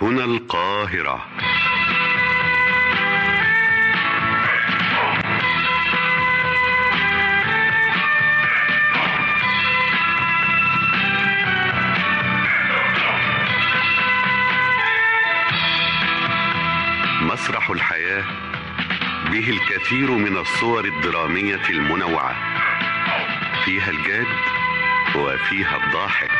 هنا القاهرة مسرح الحياة به الكثير من الصور الدرامية المنوعة فيها الجاد وفيها الضاحك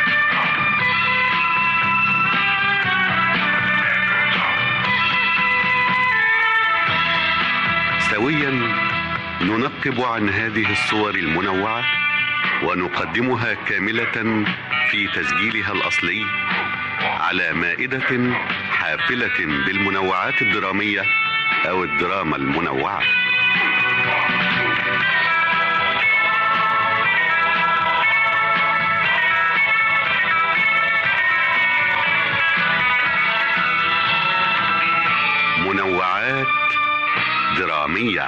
سويا ننقب عن هذه الصور المنوعة ونقدمها كاملة في تسجيلها الأصلي على مائدة حافلة بالمنوعات الدرامية أو الدراما المنوعة منوعات درامية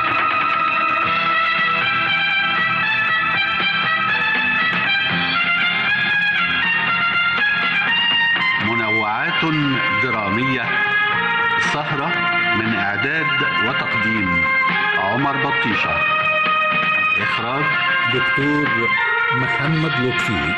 منوعات درامية سهرة من إعداد وتقديم عمر بطيشة إخراج دكتور محمد لطفي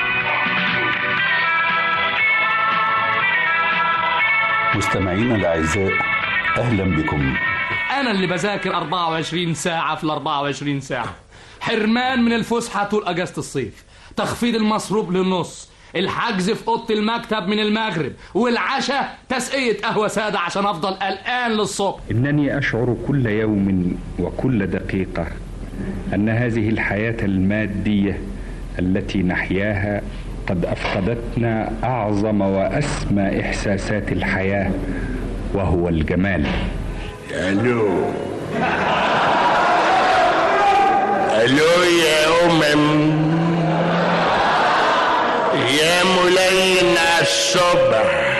مستمعينا الأعزاء أهلا بكم انا اللي بذاكر 24 ساعة في ال 24 ساعة حرمان من الفسحة طول اجازة الصيف تخفيض المصروف للنص الحجز في اوضه المكتب من المغرب والعشاء تسقية قهوة سادة عشان افضل قلقان للصبح إنني أشعر كل يوم وكل دقيقة أن هذه الحياة المادية التي نحياها قد أفقدتنا أعظم وأسمى إحساسات الحياة وهو الجمال الو الو يا امم يا ملين على الصبح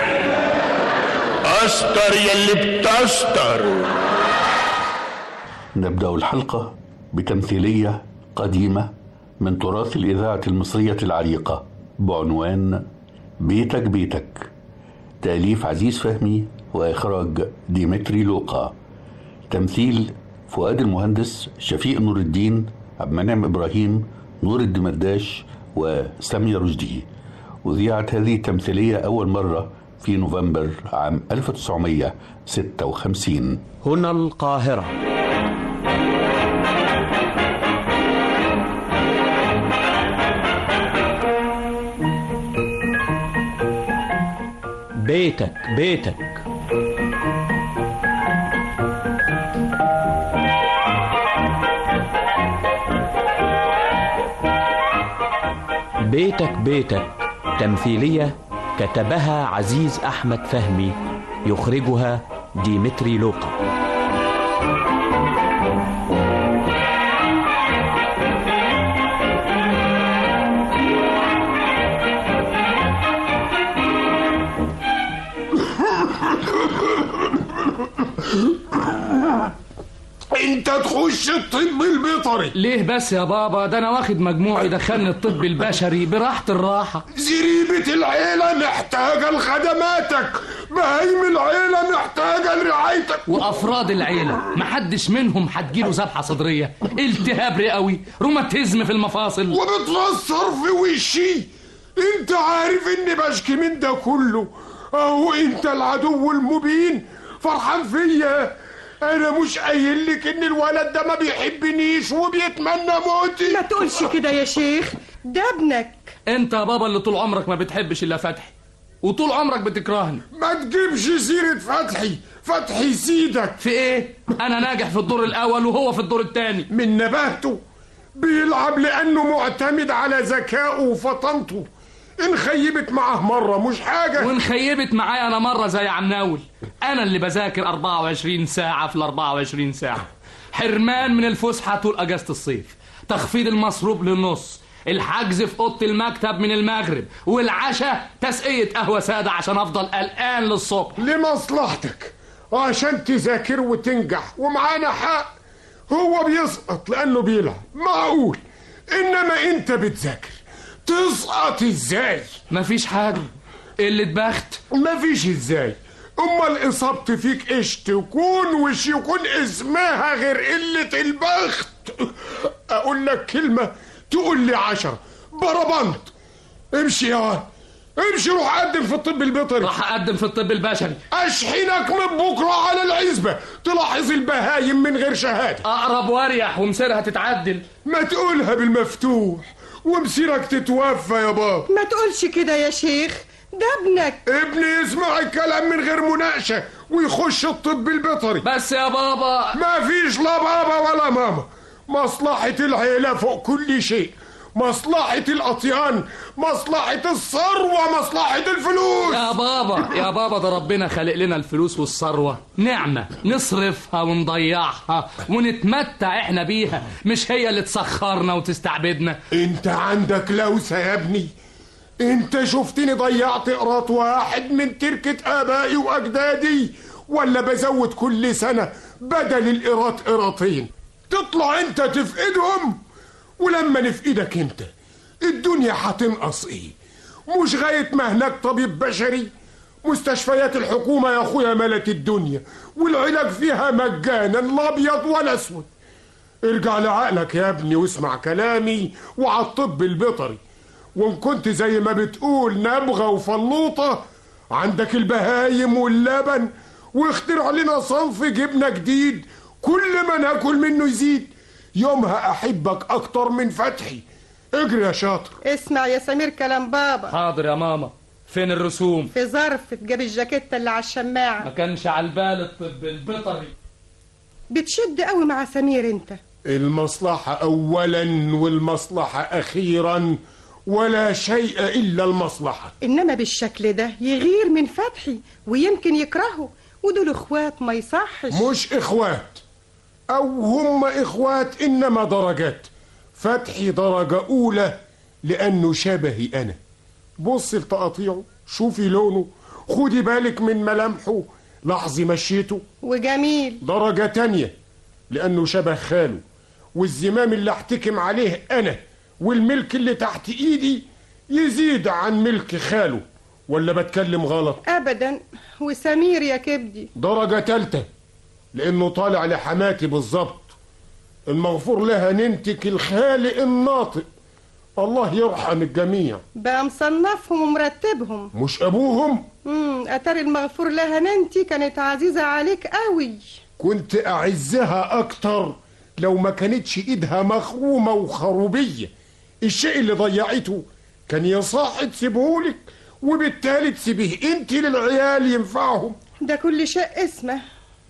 استر يلي بتستر نبدأ الحلقة بتمثيلية قديمة من تراث الإذاعة المصرية العريقة بعنوان بيتك بيتك تأليف عزيز فهمي وإخراج ديمتري لوقا تمثيل فؤاد المهندس شفيق نور الدين عبد المنعم إبراهيم نور الدمرداش وسامية رشدي وذيعت هذه التمثيلية أول مرة في نوفمبر عام 1956 هنا القاهرة بيتك بيتك بيتك بيتك تمثيلية كتبها عزيز أحمد فهمي يخرجها ديمتري لوقا انت تخش الطب البيطري ليه بس يا بابا ده انا واخد مجموع يدخلني الطب البشري براحة الراحة زريبة العيلة محتاجة لخدماتك بهايم العيلة محتاجة لرعايتك وافراد العيلة محدش منهم هتجيله ذبحة صدرية التهاب رئوي روماتيزم في المفاصل وبتفسر في وشي انت عارف اني بشكي من ده كله اهو انت العدو المبين فرحان فيا انا مش قايل لك ان الولد ده ما بيحبنيش وبيتمنى موتي ما تقولش كده يا شيخ ده ابنك انت يا بابا اللي طول عمرك ما بتحبش الا فتحي وطول عمرك بتكرهني ما تجيبش سيرة فتحي فتحي سيدك في ايه انا ناجح في الدور الاول وهو في الدور الثاني من نباهته بيلعب لانه معتمد على ذكائه وفطنته ان خيبت معاه مرة مش حاجة وان خيبت معايا انا مرة زي عناول انا اللي بذاكر 24 ساعة في ال 24 ساعة حرمان من الفسحة طول اجازة الصيف تخفيض المصروف للنص الحجز في اوضه المكتب من المغرب والعشاء تسقية قهوة سادة عشان افضل قلقان للصبح لمصلحتك عشان تذاكر وتنجح ومعانا حق هو بيسقط لانه بيلعب معقول انما انت بتذاكر تسقط ازاي مفيش حاجة قلة بخت مفيش ازاي امال اصابتي فيك ايش تكون وش يكون اسمها غير قلة البخت اقول لك كلمة تقول لي عشرة بربنت امشي يا واد امشي روح قدم في الطب البيطري راح اقدم في الطب البشري اشحنك من بكرة على العزبة تلاحظ البهايم من غير شهادة اقرب واريح ومصيرها تتعدل ما تقولها بالمفتوح ومصيرك تتوفى يا بابا ما تقولش كده يا شيخ ده ابنك ابني يسمع الكلام من غير مناقشة ويخش الطب البيطري بس يا بابا ما فيش لا بابا ولا ماما مصلحة العيلة فوق كل شيء مصلحة الأطيان مصلحة الثروة مصلحة الفلوس يا بابا يا بابا ده ربنا خلق لنا الفلوس والثروة نعمة نصرفها ونضيعها ونتمتع احنا بيها مش هي اللي تسخرنا وتستعبدنا انت عندك لوسة يا ابني انت شفتني ضيعت قراط واحد من تركة ابائي واجدادي ولا بزود كل سنة بدل القراط قراطين تطلع انت تفقدهم ولما نفقدك انت الدنيا هتنقص ايه مش غاية ما هناك طبيب بشري مستشفيات الحكومة يا اخويا ملت الدنيا والعلاج فيها مجانا لا ابيض ولا اسود ارجع لعقلك يا ابني واسمع كلامي وعلى الطب البيطري وان كنت زي ما بتقول نبغة وفلوطة عندك البهايم واللبن واخترع لنا صنف جبنة جديد كل ما ناكل منه يزيد يومها احبك اكتر من فتحي اجري يا شاطر اسمع يا سمير كلام بابا حاضر يا ماما فين الرسوم في ظرف تجيب الجاكيتة اللي على ما الشماعة كانش على البال الطب البيطري بتشد قوي مع سمير انت المصلحة اولا والمصلحة اخيرا ولا شيء الا المصلحة انما بالشكل ده يغير من فتحي ويمكن يكرهه ودول اخوات ما يصحش مش اخوات او هم اخوات انما درجات فتحي درجة اولى لانه شبهي انا بص لتقاطيعه شوفي لونه خدي بالك من ملامحه لاحظي مشيته وجميل درجة تانية لأنه شبه خاله والزمام اللي احتكم عليه أنا والملك اللي تحت إيدي يزيد عن ملك خاله ولا بتكلم غلط ابدا وسمير يا كبدي درجة تالتة لأنه طالع لحماتي بالظبط المغفور لها ننتك الخالق الناطق الله يرحم الجميع بقى مصنفهم ومرتبهم مش أبوهم امم اتاري المغفور لها ننتي كانت عزيزة عليك قوي كنت أعزها أكتر لو ما كانتش إيدها مخرومة وخروبية الشيء اللي ضيعته كان يصح تسيبهولك وبالتالي تسيبيه انت للعيال ينفعهم ده كل شيء اسمه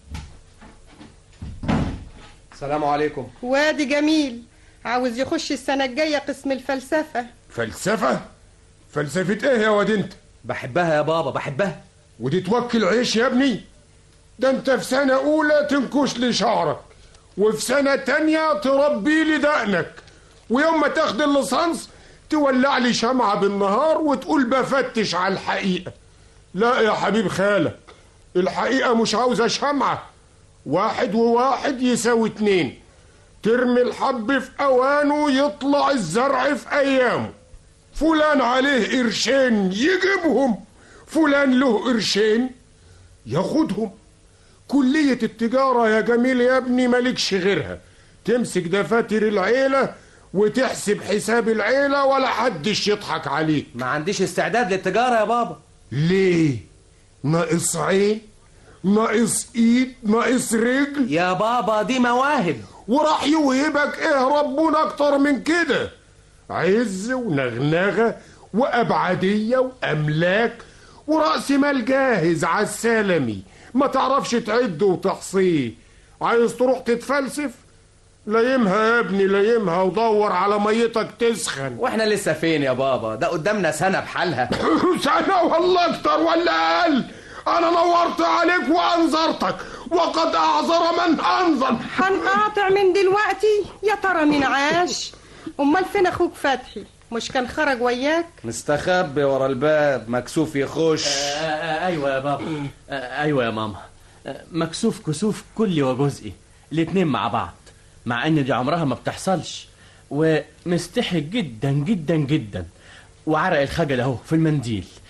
السلام عليكم وادي جميل عاوز يخش السنة الجاية قسم الفلسفة فلسفة فلسفة ايه يا واد انت بحبها يا بابا بحبها ودي توكل عيش يا ابني ده انت في سنة اولى تنكش لي شعرك وفي سنة تانية تربي لي دقنك ويوم ما تاخد الليسانس تولع لي شمعة بالنهار وتقول بفتش على الحقيقة لا يا حبيب خالك الحقيقة مش عاوزة شمعة واحد وواحد يساوي اتنين ترمي الحب في اوانه يطلع الزرع في ايامه فلان عليه قرشين يجيبهم فلان له قرشين ياخدهم كلية التجارة يا جميل يا ابني مالكش غيرها تمسك دفاتر العيلة وتحسب حساب العيلة ولا حدش يضحك عليك ما عنديش استعداد للتجارة يا بابا ليه ناقص عين ناقص ايد ناقص رجل يا بابا دي مواهب وراح يوهبك ايه ربنا اكتر من كده عز ونغنغة وابعدية واملاك ورأس مال جاهز على السلمي ما تعرفش تعده وتحصيه عايز تروح تتفلسف لايمها يا ابني لايمها ودور على ميتك تسخن واحنا لسه فين يا بابا ده قدامنا سنة بحالها سنة والله اكتر ولا اقل انا نورت عليك وانذرتك وقد اعذر من انذر هنقاطع من دلوقتي يا ترى مين عاش امال فين اخوك فتحي مش كان خرج وياك مستخبي ورا الباب مكسوف يخش آه، آه، ايوه يا بابا آه، ايوه يا ماما آه، مكسوف كسوف كلي وجزئي الاتنين مع بعض مع ان دي عمرها ما بتحصلش ومستحي جدا جدا جدا وعرق الخجل اهو في المنديل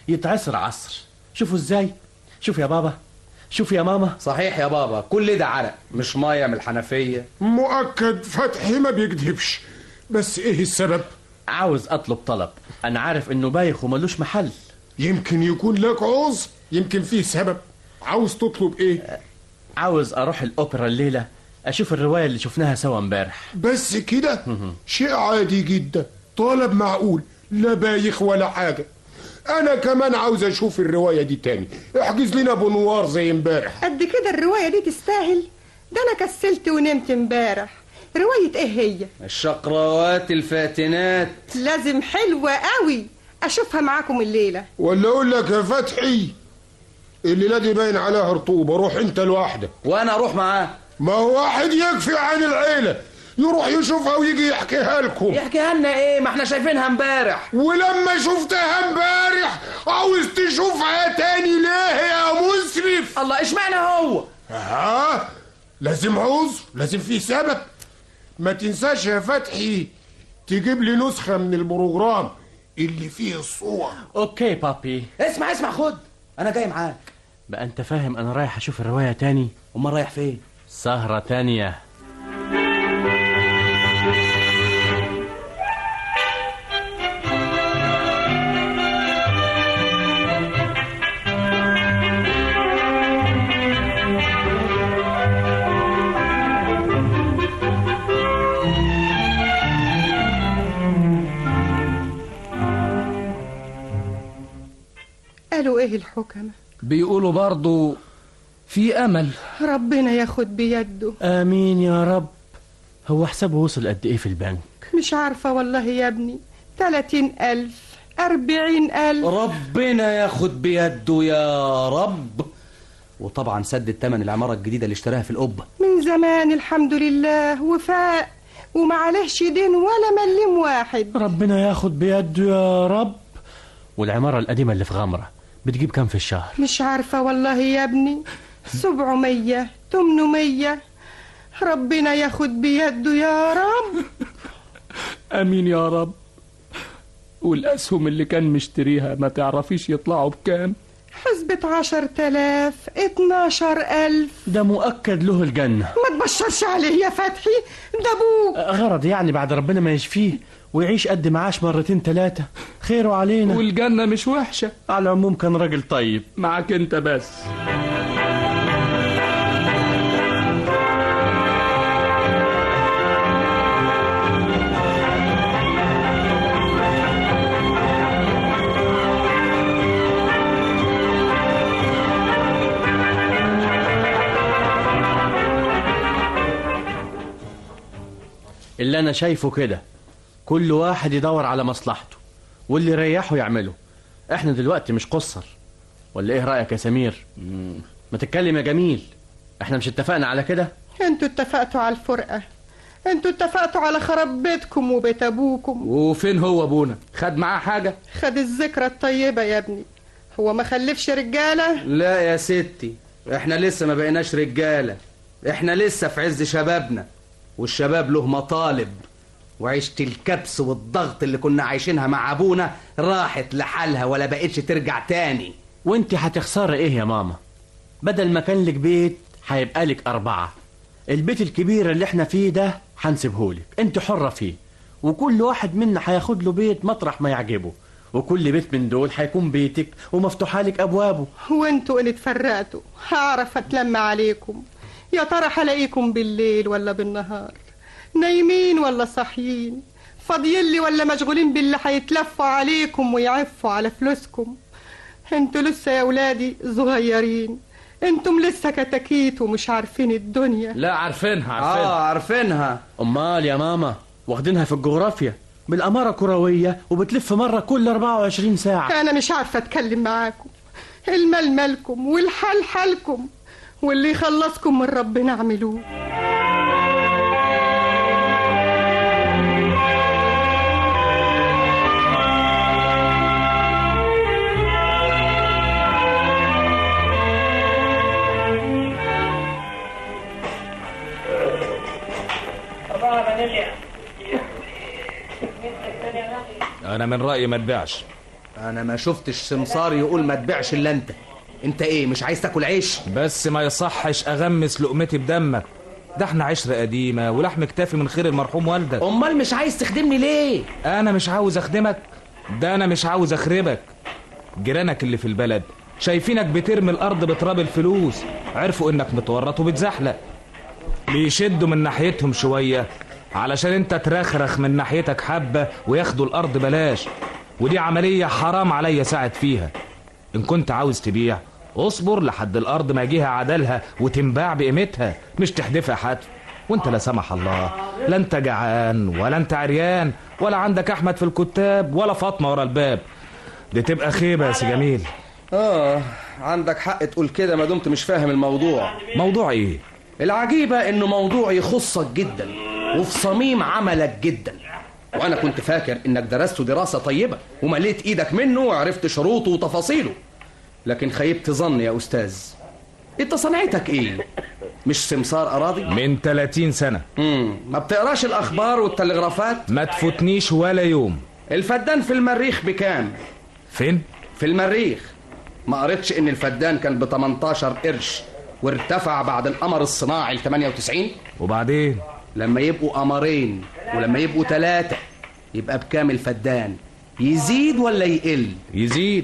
يتعصر عصر شوفوا ازاي شوف يا بابا شوف يا ماما صحيح يا بابا كل ده عرق مش ميه من الحنفيه مؤكد فتحي ما بيكذبش بس ايه السبب عاوز اطلب طلب انا عارف انه بايخ وملوش محل يمكن يكون لك عذر يمكن فيه سبب عاوز تطلب ايه عاوز اروح الاوبرا الليله اشوف الروايه اللي شفناها سوا امبارح بس كده شيء عادي جدا طلب معقول لا بايخ ولا حاجة أنا كمان عاوز أشوف الرواية دي تاني احجز لنا بنوار زي امبارح قد كده الرواية دي تستاهل ده أنا كسلت ونمت امبارح رواية إيه هي؟ الشقراوات الفاتنات لازم حلوة قوي أشوفها معاكم الليلة ولا أقول لك يا فتحي الليلة دي باين عليها رطوبة روح أنت لوحدك وانا اروح معاه ما هو واحد يكفي عن العيلة يروح يشوفها ويجي يحكيها لكم يحكيها لنا ايه ما احنا شايفينها امبارح ولما شفتها امبارح عاوز تشوفها تاني ليه يا مسرف الله اشمعنى هو ها لازم عذر لازم في سبب ما تنساش يا فتحي تجيب لي نسخة من البروجرام اللي فيه الصور اوكي بابي اسمع اسمع خد انا جاي معاك بقى انت فاهم انا رايح اشوف الروايه تاني امال رايح فين سهره تانية قالوا إيه الحكمة؟ بيقولوا برضو في امل ربنا ياخد بيده امين يا رب هو حسابه وصل قد ايه في البنك مش عارفة والله يا ابني تلاتين ألف أربعين ألف ربنا ياخد بيده يا رب وطبعا سدد تمن العمارة الجديدة اللي اشتراها في القبة من زمان الحمد لله وفاء وما عليهش دين ولا مليم واحد ربنا ياخد بيده يا رب والعماره القديمه اللي في غمره بتجيب كام في الشهر مش عارفة والله يا ابني سبعمية تمنمية ربنا ياخد بيده يا رب امين يا رب والاسهم اللي كان مشتريها ما تعرفيش يطلعوا بكام حسبة عشر تلاف اتناشر ألف ده مؤكد له الجنه ما تبشرش عليه يا فتحي ده أبوك غرض يعني بعد ربنا ما يشفيه ويعيش قد معاش مرتين ثلاثة خيره علينا والجنه مش وحشه على العموم كان راجل طيب معاك انت بس اللي انا شايفه كده كل واحد يدور على مصلحته واللي يريحه يعمله احنا دلوقتي مش قصر ولا ايه رايك يا سمير ما تتكلم يا جميل احنا مش اتفقنا على كده انتوا اتفقتوا على الفرقة انتوا اتفقتوا على خراب بيتكم وبيت ابوكم وفين هو ابونا خد معاه حاجه خد الذكرى الطيبة يا ابني هو ما خلفش رجالة لا يا ستي احنا لسه ما بقيناش رجالة احنا لسه في عز شبابنا والشباب له مطالب وعيشة الكبس والضغط اللي كنا عايشينها مع ابونا راحت لحالها ولا بقتش ترجع تاني وانت هتخسري ايه يا ماما بدل ما كان لك بيت هيبقى لك أربعة البيت الكبير اللي احنا فيه ده هنسيبهولك انت حرة فيه وكل واحد منا هياخد له بيت مطرح ما يعجبه وكل بيت من دول هيكون بيتك ومفتوحة لك أبوابه وانتوا اللي اتفرقتوا هعرف اتلم عليكم يا ترى هلاقيكم بالليل ولا بالنهار نايمين ولا صاحيين فاضيين لي ولا مشغولين باللي هيتلفوا عليكم ويعفوا على فلوسكم انتوا لسه يا ولادي صغيرين انتم لسه كتاكيت ومش عارفين الدنيا لا عارفينها عارفينها اه عارفينها أمال يا ماما واخدينها في الجغرافيا بالأمارة كروية وبتلف مرة كل 24 ساعة انا مش عارفه اتكلم معاكم المال مالكم والحال حالكم واللي يخلصكم من ربنا اعملوه انا من رايي ما تبيعش انا ما شفتش سمسار يقول ما تبيعش الا انت انت ايه مش عايز تاكل عيش بس ما يصحش اغمس لقمتي بدمك ده احنا عشرة قديمة ولحم كتافي من خير المرحوم والدك امال مش عايز تخدمني ليه انا مش عاوز اخدمك ده انا مش عاوز اخربك جيرانك اللي في البلد شايفينك بترمي الارض بتراب الفلوس عرفوا انك متورط وبتزحلق بيشدوا من ناحيتهم شوية علشان انت ترخرخ من ناحيتك حبة وياخدوا الارض بلاش ودي عملية حرام عليا ساعد فيها ان كنت عاوز تبيع اصبر لحد الارض ما يجيها عدلها وتنباع بقيمتها مش تحدفها حتف وانت لا سمح الله لا انت جعان ولا انت عريان ولا عندك احمد في الكتاب ولا فاطمه ورا الباب دي تبقى خيبه يا سي جميل اه عندك حق تقول كده ما دمت مش فاهم الموضوع موضوع ايه العجيبة انه موضوع يخصك جدا وفي صميم عملك جدا وانا كنت فاكر انك درسته دراسة طيبة ومليت ايدك منه وعرفت شروطه وتفاصيله لكن خيبت ظني يا استاذ انت صنعتك ايه مش سمسار اراضي من 30 سنه امم ما بتقراش الاخبار والتلغرافات ما تفوتنيش ولا يوم الفدان في المريخ بكام فين في المريخ ما قريتش ان الفدان كان ب 18 قرش وارتفع بعد القمر الصناعي ل 98 وبعدين لما يبقوا قمرين ولما يبقوا ثلاثة يبقى بكام الفدان يزيد ولا يقل يزيد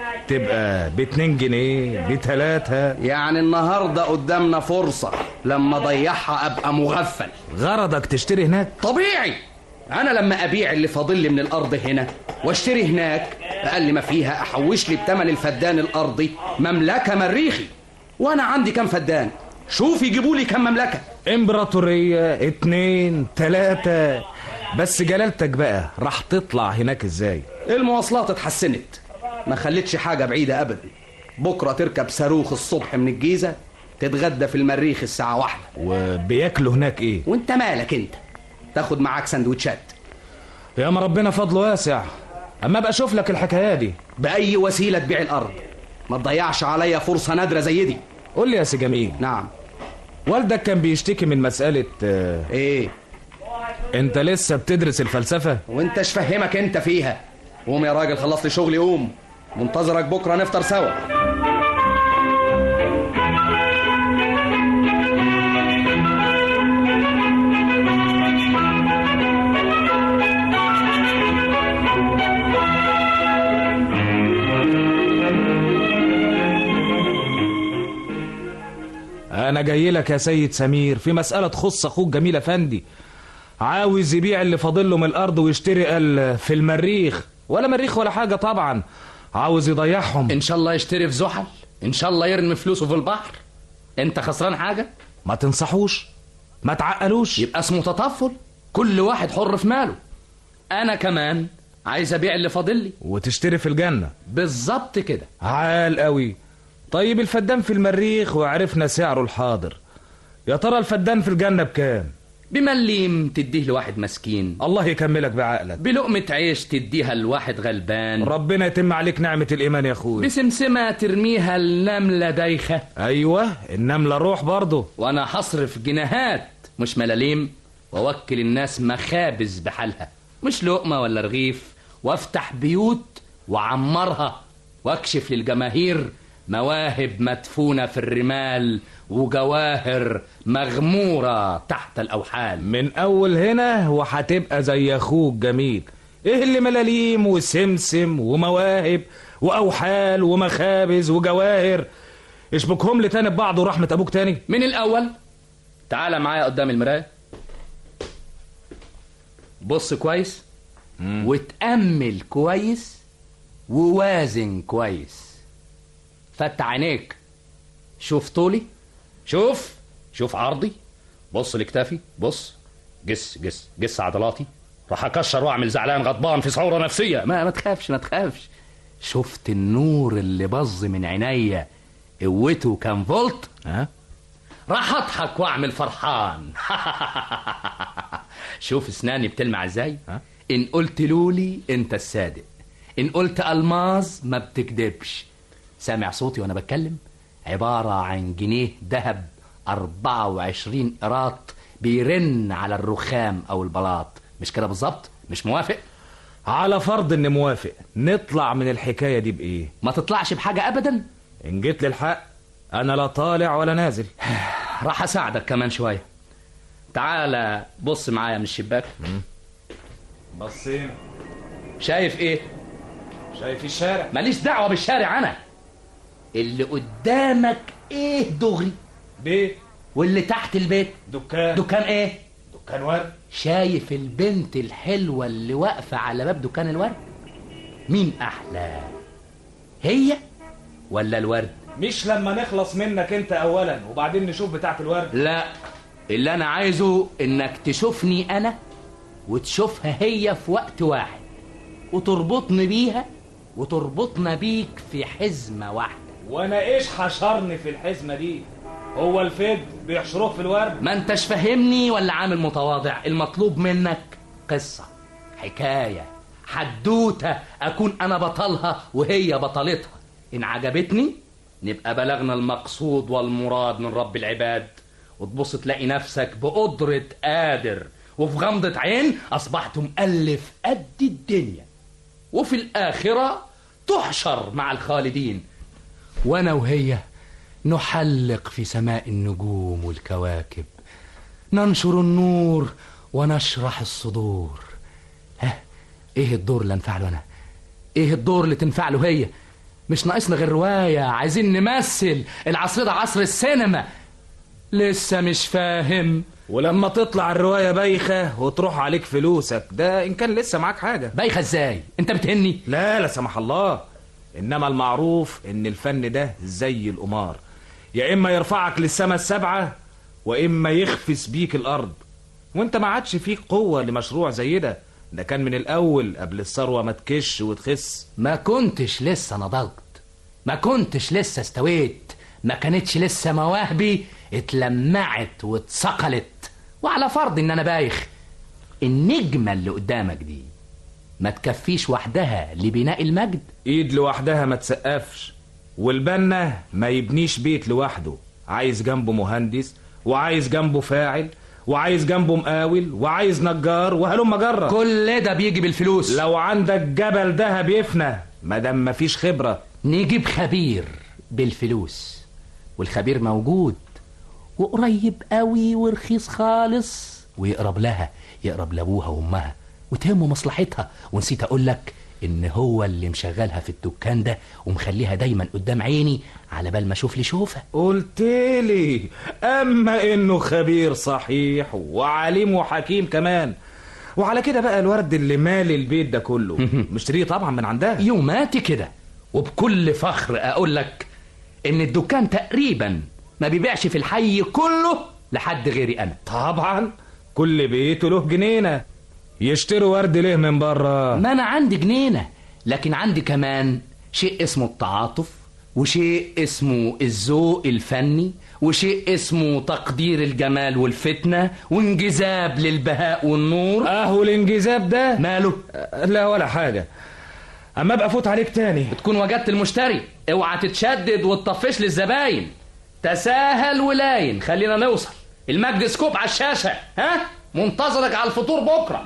تبقى باتنين جنيه بتلاتة يعني النهاردة قدامنا فرصة لما ضيعها أبقى مغفل غرضك تشتري هناك طبيعي أنا لما أبيع اللي فاضل لي من الأرض هنا واشتري هناك أقل ما فيها أحوش لي بتمن الفدان الأرضي مملكة مريخي وأنا عندي كام فدان شوف يجيبوا لي كام مملكة امبراطورية اتنين تلاتة بس جلالتك بقى راح تطلع هناك ازاي المواصلات اتحسنت ما خلتش حاجة بعيدة أبدا بكرة تركب صاروخ الصبح من الجيزة تتغدى في المريخ الساعة واحدة وبياكلوا هناك ايه وانت مالك انت تاخد معاك سندوتشات يا ما ربنا فضله واسع اما ابقى اشوف لك الحكايه دي بأي وسيلة تبيع الأرض ما تضيعش عليا فرصة نادرة زي دي قول لي يا سي جميل نعم والدك كان بيشتكي من مسألة آه، ايه انت لسه بتدرس الفلسفة وانتش فهمك انت فيها قوم يا راجل خلص لي شغلي قوم منتظرك بكرة نفطر سوا انا جاي لك يا سيد سمير في مسألة تخص اخوك جميل افندي عاوز يبيع اللي فاضل له من الارض ويشتري قال في المريخ ولا مريخ ولا حاجة طبعا عاوز يضيعهم ان شاء الله يشتري في زحل ان شاء الله يرمي فلوسه في البحر انت خسران حاجه ما تنصحوش ما تعقلوش يبقى اسمه تطفل كل واحد حر في ماله انا كمان عايز ابيع اللي فاضل لي وتشتري في الجنة بالظبط كده عال قوي طيب الفدان في المريخ وعرفنا سعره الحاضر يا ترى الفدان في الجنة بكام بمليم تديه لواحد مسكين الله يكملك بعقلك بلقمة عيش تديها لواحد غلبان ربنا يتم عليك نعمة الإيمان يا أخوي بسمسمة ترميها النملة دايخة أيوة النملة روح برضه وأنا هصرف جنيهات مش ملاليم وأوكل الناس مخابز بحالها مش لقمة ولا رغيف وافتح بيوت وعمرها واكشف للجماهير مواهب مدفونة في الرمال وجواهر مغمورة تحت الأوحال من أول هنا وهتبقى زي أخوك جميل إيه اللي ملاليم وسمسم ومواهب وأوحال ومخابز وجواهر اشبكهم لي تاني ببعض ورحمة أبوك تاني من الأول تعال معايا قدام المراية بص كويس وتأمل كويس ووازن كويس فتح عينيك شوف طولي شوف شوف عرضي بص لكتافي بص جس جس جس عضلاتي راح اكشر واعمل زعلان غضبان في ثوره نفسيه ما ما تخافش ما تخافش شفت النور اللي بظ من عينيا قوته كام فولت ها راح اضحك واعمل فرحان شوف اسناني بتلمع ازاي ها ان قلت لولي انت الصادق ان قلت الماظ ما بتكدبش سامع صوتي وانا بتكلم عبارة عن جنيه ذهب 24 قراط بيرن على الرخام او البلاط مش كده بالظبط مش موافق على فرض اني موافق نطلع من الحكايه دي بايه ما تطلعش بحاجه ابدا ان جيت للحق انا لا طالع ولا نازل راح اساعدك كمان شويه تعالى بص معايا من الشباك بصينا شايف ايه شايف الشارع ماليش دعوه بالشارع انا اللي قدامك ايه دغري بيت واللي تحت البيت دكان دكان ايه دكان ورد شايف البنت الحلوه اللي واقفه على باب دكان الورد مين احلى هي ولا الورد مش لما نخلص منك انت اولا وبعدين نشوف بتاعه الورد لا اللي انا عايزه انك تشوفني انا وتشوفها هي في وقت واحد وتربطني بيها وتربطنا بيك في حزمه واحده وانا ايش حشرني في الحزمه دي هو الفد بيحشروه في الورد ما انتش فاهمني ولا عامل متواضع المطلوب منك قصة حكاية حدوتة أكون أنا بطلها وهي بطلتها إن عجبتني نبقى بلغنا المقصود والمراد من رب العباد وتبص تلاقي نفسك بقدرة قادر وفي غمضة عين أصبحت مؤلف قد الدنيا وفي الآخرة تحشر مع الخالدين وأنا وهي نحلق في سماء النجوم والكواكب ننشر النور ونشرح الصدور ها ايه الدور اللي انفع له انا ايه الدور اللي تنفع له هي مش ناقصنا غير روايه عايزين نمثل العصر ده عصر السينما لسه مش فاهم ولما تطلع الروايه بايخه وتروح عليك فلوسك ده ان كان لسه معاك حاجه بايخه ازاي انت بتهني لا لا سمح الله انما المعروف ان الفن ده زي القمار يا اما يرفعك للسما السبعه واما يخفس بيك الارض وانت ما عادش فيك قوه لمشروع زي ده ده كان من الاول قبل الثروه ما تكش وتخس ما كنتش لسه نضجت ما كنتش لسه استويت ما كانتش لسه مواهبي اتلمعت واتثقلت وعلى فرض ان انا بايخ النجمة اللي قدامك دي ما تكفيش وحدها لبناء المجد ايد لوحدها ما تسقفش والبنا ما يبنيش بيت لوحده عايز جنبه مهندس وعايز جنبه فاعل وعايز جنبه مقاول وعايز نجار وهلم جرة كل ده بيجي بالفلوس لو عندك جبل دهب يفنى مادام مفيش خبرة نجيب خبير بالفلوس والخبير موجود وقريب قوي ورخيص خالص ويقرب لها يقرب لابوها وامها وتهمه مصلحتها ونسيت اقول لك ان هو اللي مشغلها في الدكان ده ومخليها دايما قدام عيني على بال ما اشوف لي شوفه قلت لي اما انه خبير صحيح وعليم وحكيم كمان وعلى كده بقى الورد اللي مالي البيت ده كله مشتريه طبعا من عندها يوماتي كده وبكل فخر اقول لك ان الدكان تقريبا ما بيبيعش في الحي كله لحد غيري انا طبعا كل بيته له جنينه يشتروا ورد ليه من بره ما انا عندي جنينه لكن عندي كمان شيء اسمه التعاطف وشيء اسمه الذوق الفني وشيء اسمه تقدير الجمال والفتنة وانجذاب للبهاء والنور اهو الانجذاب ده ماله لا ولا حاجة اما ابقى افوت عليك تاني بتكون وجدت المشتري اوعى تتشدد وتطفش للزباين تساهل ولاين خلينا نوصل المجد سكوب على الشاشة ها منتظرك على الفطور بكرة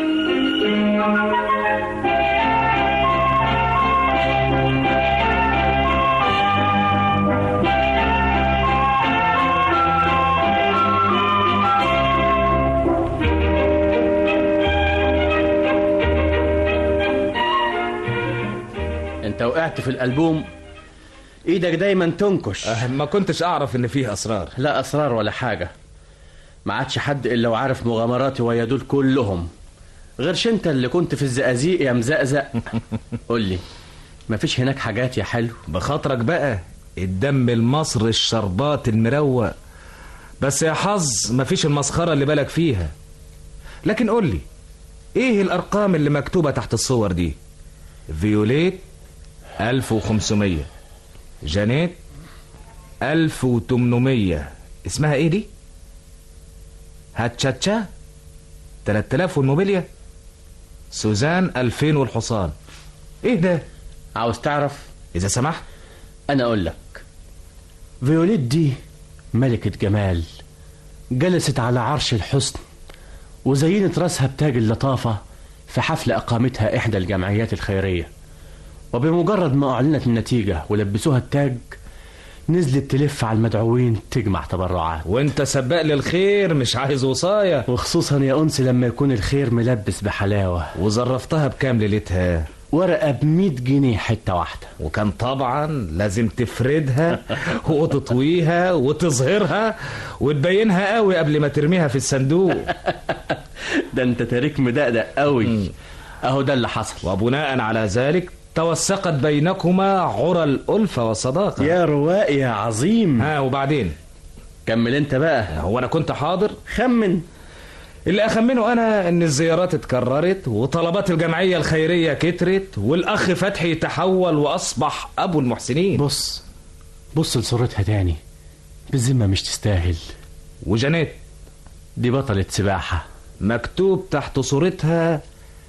انت وقعت في الالبوم ايدك دايما تنكش أه ما كنتش اعرف ان فيه اسرار لا اسرار ولا حاجه ما عادش حد الا وعارف مغامراتي ويا دول كلهم غيرش انت اللي كنت في الزقازيق يا مزقزق قول لي مفيش هناك حاجات يا حلو بخاطرك بقى الدم المصري الشربات المروق بس يا حظ مفيش المسخرة اللي بالك فيها لكن قول لي ايه الارقام اللي مكتوبة تحت الصور دي فيوليت 1500 جانيت 1800 اسمها ايه دي هاتشاتشا 3000 والموبيليا سوزان 2000 والحصان ايه ده عاوز تعرف اذا سمحت انا اقول لك فيوليت دي ملكة جمال جلست على عرش الحسن وزينت راسها بتاج اللطافة في حفل أقامتها إحدى الجمعيات الخيرية وبمجرد ما أعلنت النتيجة ولبسوها التاج نزلت تلف على المدعوين تجمع تبرعات وانت سباق للخير مش عايز وصاية وخصوصا يا أنس لما يكون الخير ملبس بحلاوة وظرفتها بكام ليلتها ورقة بمية جنيه حتة واحدة وكان طبعا لازم تفردها وتطويها وتظهرها وتبينها قوي قبل ما ترميها في الصندوق ده انت تاريخ مدقدق قوي اهو ده اللي حصل وبناء على ذلك توثقت بينكما عرى الألفة والصداقة يا رواق يا عظيم ها وبعدين كمل انت بقى هو أنا كنت حاضر خمن اللي أخمنه أنا إن الزيارات اتكررت وطلبات الجمعية الخيرية كترت والأخ فتحي تحول وأصبح أبو المحسنين بص بص لصورتها تاني بالذمة مش تستاهل وجنات دي بطلة سباحة مكتوب تحت صورتها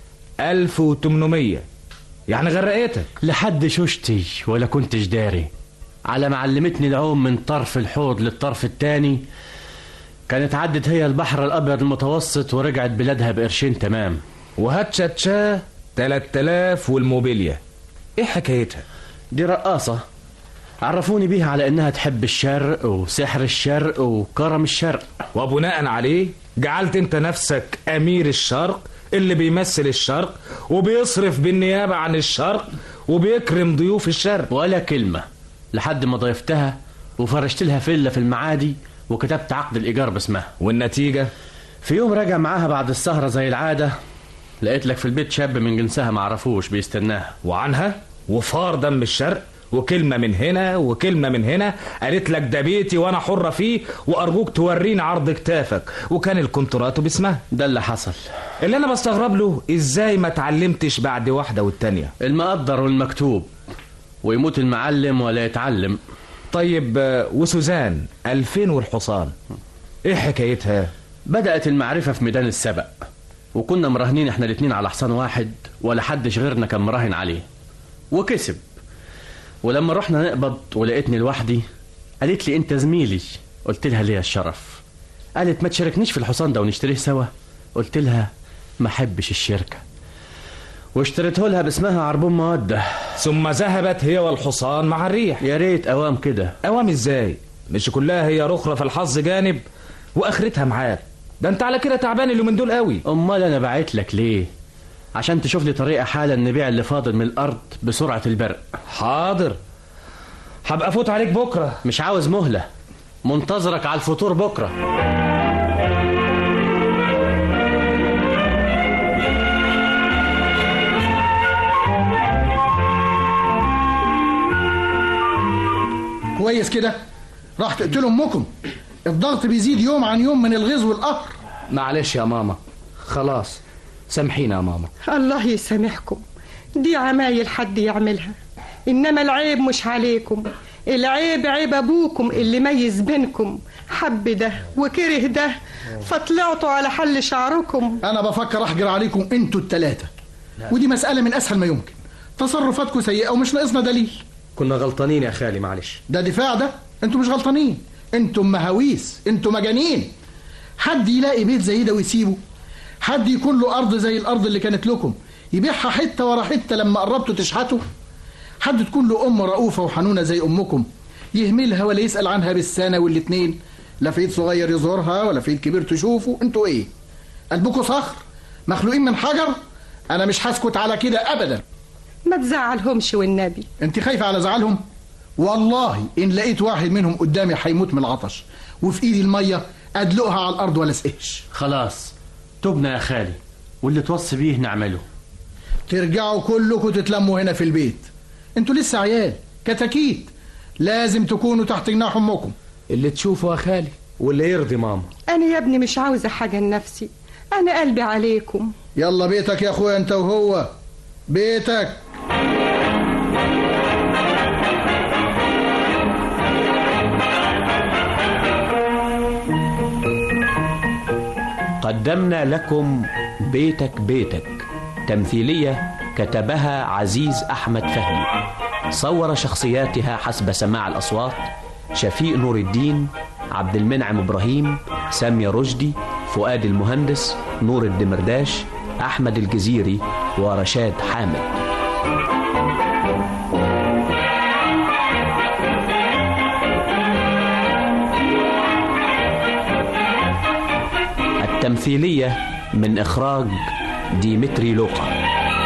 1800 يعني غرقتك لحد شوشتي ولا كنتش داري على ما علمتني العوم من طرف الحوض للطرف التاني كانت عدت هي البحر الأبيض المتوسط ورجعت بلادها بقرشين تمام وهاتشاتشا 3000 والموبيليا ايه حكايتها دي رقاصة عرفوني بيها على انها تحب الشرق وسحر الشرق وكرم الشرق وبناء عليه جعلت انت نفسك امير الشرق اللي بيمثل الشرق وبيصرف بالنيابة عن الشرق وبيكرم ضيوف الشرق ولا كلمة لحد ما ضيفتها وفرشت لها فيلا في المعادي وكتبت عقد الإيجار باسمها والنتيجة في يوم راجع معاها بعد السهرة زي العادة لقيت لك في البيت شاب من جنسها معرفوش بيستناها وعنها وفار دم الشرق وكلمة من هنا وكلمة من هنا قالت لك ده بيتي وانا حرة فيه وارجوك توريني عرض كتافك وكان الكونتراتو باسمها ده اللي حصل اللي انا بستغرب له ازاي ما اتعلمتش بعد واحدة والتانية المقدر والمكتوب ويموت المعلم ولا يتعلم طيب آه، وسوزان ألفين والحصان ايه حكايتها بدأت المعرفة في ميدان السبق وكنا مراهنين احنا الاتنين على حصان واحد ولا حدش غيرنا كان مراهن عليه وكسب ولما رحنا نقبض ولقيتني لوحدي قالت لي انت زميلي قلت لها ليا الشرف قالت ما تشاركنيش في الحصان ده ونشتريه سوا قلت لها ما احبش الشركة واشتريته لها باسمها عربون مودة ثم ذهبت هي والحصان مع الريح يا ريت اوام كده اوام ازاي مش كلها هي رخرة في الحظ جانب واخرتها معاك ده انت على كده تعبان اليومين دول قوي امال انا بعت لك ليه عشان تشوف لي طريقة حالا نبيع اللي فاضل من الارض بسرعة البرق حاضر هبقى افوت عليك بكرة مش عاوز مهلة منتظرك على الفطور بكرة كويس كده راح تقتلوا امكم الضغط بيزيد يوم عن يوم من الغيظ والقهر معلش يا ماما خلاص سامحينا يا ماما الله يسامحكم دي عمايل حد يعملها إنما العيب مش عليكم العيب عيب أبوكم اللي ميز بينكم حب ده وكره ده فطلعتوا على حل شعركم انا بفكر احجر عليكم انتوا التلاتة ودي مسألة من اسهل ما يمكن تصرفاتكم سيئة ومش ناقصنا دليل كنا غلطانين يا خالي معلش ده دفاع ده انتوا مش غلطانين انتوا مهاويس انتوا مجانين حد يلاقي بيت زي ده ويسيبه حد يكون له ارض زي الارض اللي كانت لكم يبيعها حته ورا حته لما قربتوا تشحتوا حد تكون له ام رؤوفه وحنونه زي امكم يهملها ولا يسال عنها بالسنه والاتنين لا في ايد صغير يزورها ولا في ايد كبير تشوفه انتوا ايه قلبكم صخر مخلوقين من حجر انا مش هسكت على كده ابدا ما تزعلهمش والنبي انت خايفه على زعلهم والله ان لقيت واحد منهم قدامي هيموت من العطش وفي ايدي الميه ادلقها على الارض ولا اسقش خلاص تبنا يا خالي واللي توصي بيه نعمله ترجعوا كلكم تتلموا هنا في البيت انتوا لسه عيال كتاكيت لازم تكونوا تحت جناح امكم اللي تشوفه يا خالي واللي يرضي ماما أنا يا ابني مش عاوزة حاجة لنفسي أنا قلبي عليكم يلا بيتك يا اخويا انت وهو بيتك قدمنا لكم بيتك بيتك تمثيلية كتبها عزيز أحمد فهمي صور شخصياتها حسب سماع الأصوات شفيق نور الدين عبد المنعم إبراهيم سامية رشدي فؤاد المهندس نور الدمرداش أحمد الجزيري ورشاد حامد التمثيلية من إخراج ديمتري لوقا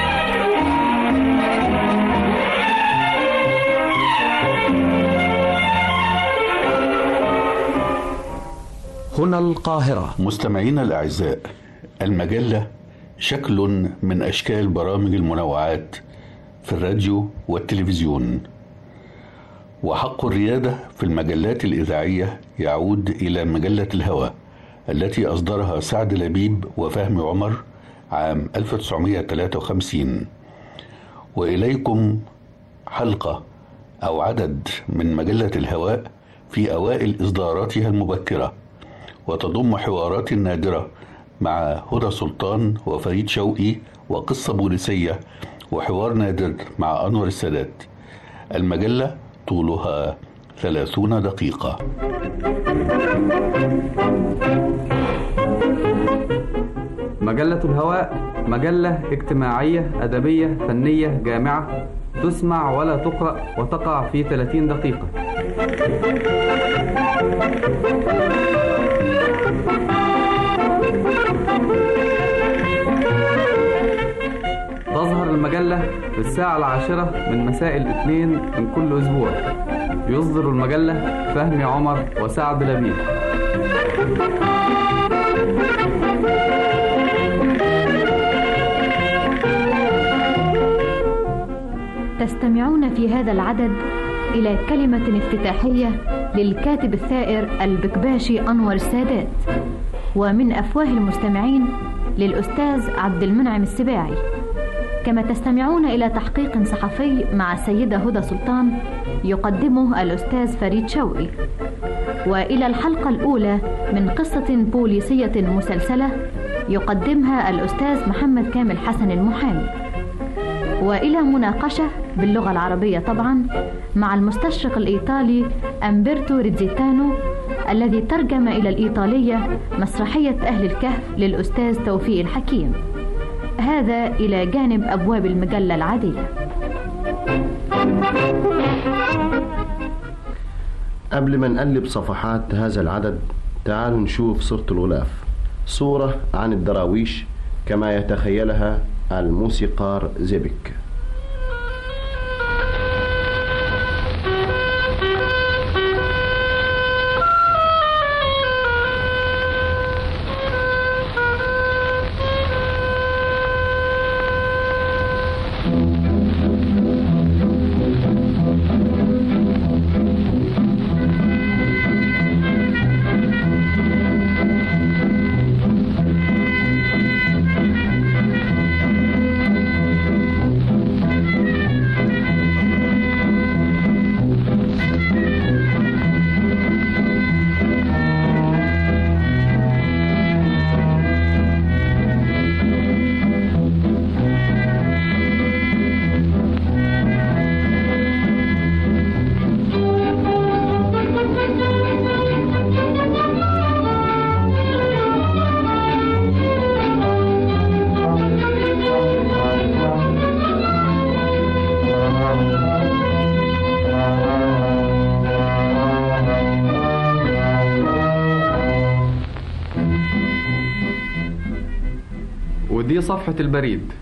هنا القاهرة مستمعينا الأعزاء المجلة شكل من أشكال برامج المنوعات في الراديو والتلفزيون وحق الريادة في المجلات الإذاعية يعود إلى مجلة الهوى التي أصدرها سعد لبيب وفهمي عمر عام 1953 وإليكم حلقة أو عدد من مجلة الهواء في أوائل إصداراتها المبكرة وتضم حوارات نادرة مع هدى سلطان وفريد شوقي وقصة بوليسية وحوار نادر مع أنور السادات المجلة طولها ثلاثون دقيقة مجلة الهواء مجلة اجتماعية أدبية فنية جامعة تسمع ولا تقرأ وتقع في 30 دقيقة تظهر المجلة في الساعة العاشرة من مساء الاثنين من كل أسبوع يصدر المجلة فهمي عمر وسعد لبيب تستمعون في هذا العدد إلى كلمة افتتاحية للكاتب الثائر البكباشي أنور السادات ومن أفواه المستمعين للأستاذ عبد المنعم السباعي كما تستمعون إلى تحقيق صحفي مع السيدة هدى سلطان يقدمه الأستاذ فريد شوقي وإلى الحلقة الأولى من قصة بوليسية مسلسلة يقدمها الأستاذ محمد كامل حسن المحامي وإلى مناقشة باللغة العربية طبعا مع المستشرق الإيطالي أمبرتو ريتزيتانو الذي ترجم إلى الإيطالية مسرحية أهل الكهف للأستاذ توفيق الحكيم هذا إلى جانب أبواب المجلة العادية قبل ما نقلب صفحات هذا العدد تعالوا نشوف صورة الغلاف صورة عن الدراويش كما يتخيلها الموسيقار زيبك ودي صفحة البريد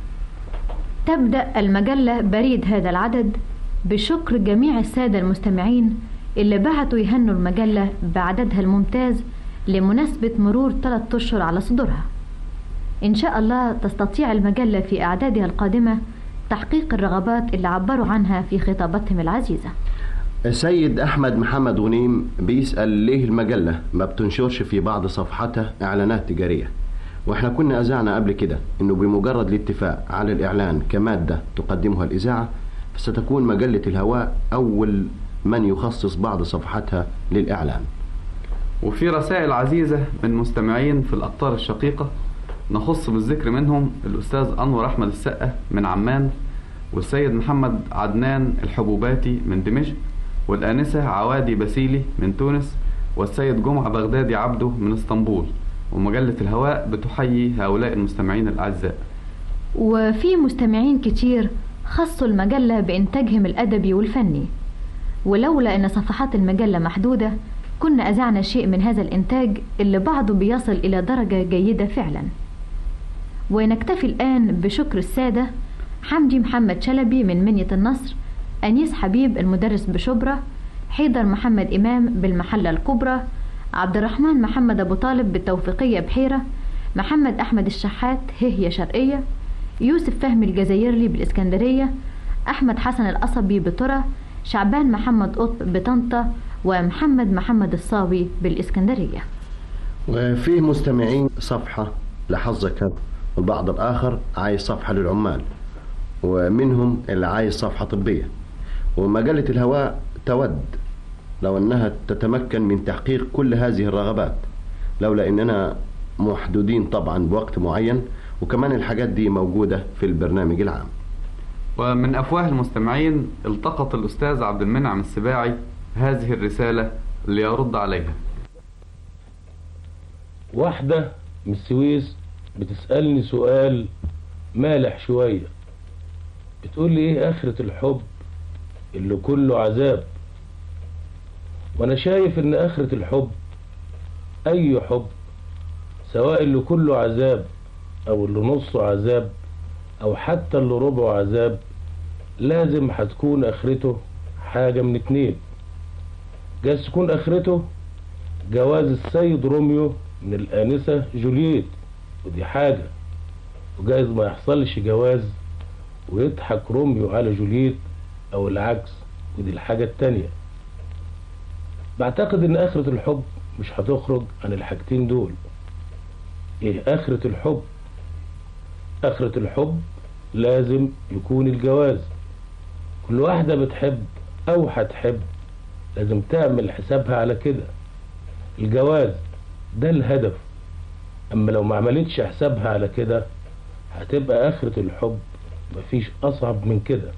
تبدأ المجلة بريد هذا العدد بشكر جميع السادة المستمعين اللي بعتوا يهنوا المجلة بعددها الممتاز لمناسبة مرور ثلاثة أشهر على صدورها إن شاء الله تستطيع المجلة في أعدادها القادمة تحقيق الرغبات اللي عبروا عنها في خطاباتهم العزيزة السيد أحمد محمد غنيم بيسأل ليه المجلة ما بتنشرش في بعض صفحاتها إعلانات تجارية واحنا كنا أذعنا قبل كده إنه بمجرد الاتفاق على الإعلان كمادة تقدمها الإذاعة فستكون مجلة الهواء أول من يخصص بعض صفحاتها للإعلان وفي رسائل عزيزة من مستمعين في الأقطار الشقيقة نخص بالذكر منهم الأستاذ أنور أحمد السقة من عمان والسيد محمد عدنان الحبوباتي من دمشق والآنسة عوادي بسيلي من تونس والسيد جمعة بغدادي عبده من اسطنبول ومجلة الهواء بتحيي هؤلاء المستمعين الأعزاء وفي مستمعين كتير خصوا المجلة بإنتاجهم الأدبي والفني ولولا أن صفحات المجلة محدودة كنا أذعنا شيء من هذا الإنتاج اللي بعضه بيصل إلى درجة جيدة فعلا ونكتفي الآن بشكر السادة حمدي محمد شلبي من منية النصر أنيس حبيب المدرس بشبرا حيدر محمد إمام بالمحلة الكبرى عبد الرحمن محمد أبو طالب بالتوفيقية بحيرة محمد أحمد الشحات هي شرقية يوسف فهمي الجزائري بالإسكندرية أحمد حسن القصبي بترى شعبان محمد قطب بطنطا ومحمد محمد الصاوي بالإسكندرية وفيه مستمعين صفحة لحظك هذا والبعض الآخر عايز صفحة للعمال ومنهم اللي عايز صفحة طبية ومجلة الهواء تود لو أنها تتمكن من تحقيق كل هذه الرغبات لولا أننا محدودين طبعا بوقت معين وكمان الحاجات دي موجودة في البرنامج العام ومن أفواه المستمعين التقط الأستاذ عبد المنعم السباعي هذه الرسالة ليرد عليها واحدة من السويس بتسألني سؤال مالح شوية بتقول لي ايه آخرة الحب اللي كله عذاب وانا شايف ان آخرة الحب اي حب سواء اللي كله عذاب او اللي نصه عذاب او حتى اللي ربعه عذاب لازم هتكون اخرته حاجة من اتنين جايز تكون اخرته جواز السيد روميو من الآنسة جولييت ودي حاجة وجايز ما يحصلش جواز ويضحك روميو على جولييت او العكس ودي الحاجة التانية بعتقد ان اخرة الحب مش هتخرج عن الحاجتين دول ايه اخرة الحب اخرة الحب لازم يكون الجواز كل واحدة بتحب او هتحب لازم تعمل حسابها على كده الجواز ده الهدف اما لو ما عملتش حسابها على كده هتبقى اخرة الحب مفيش اصعب من كده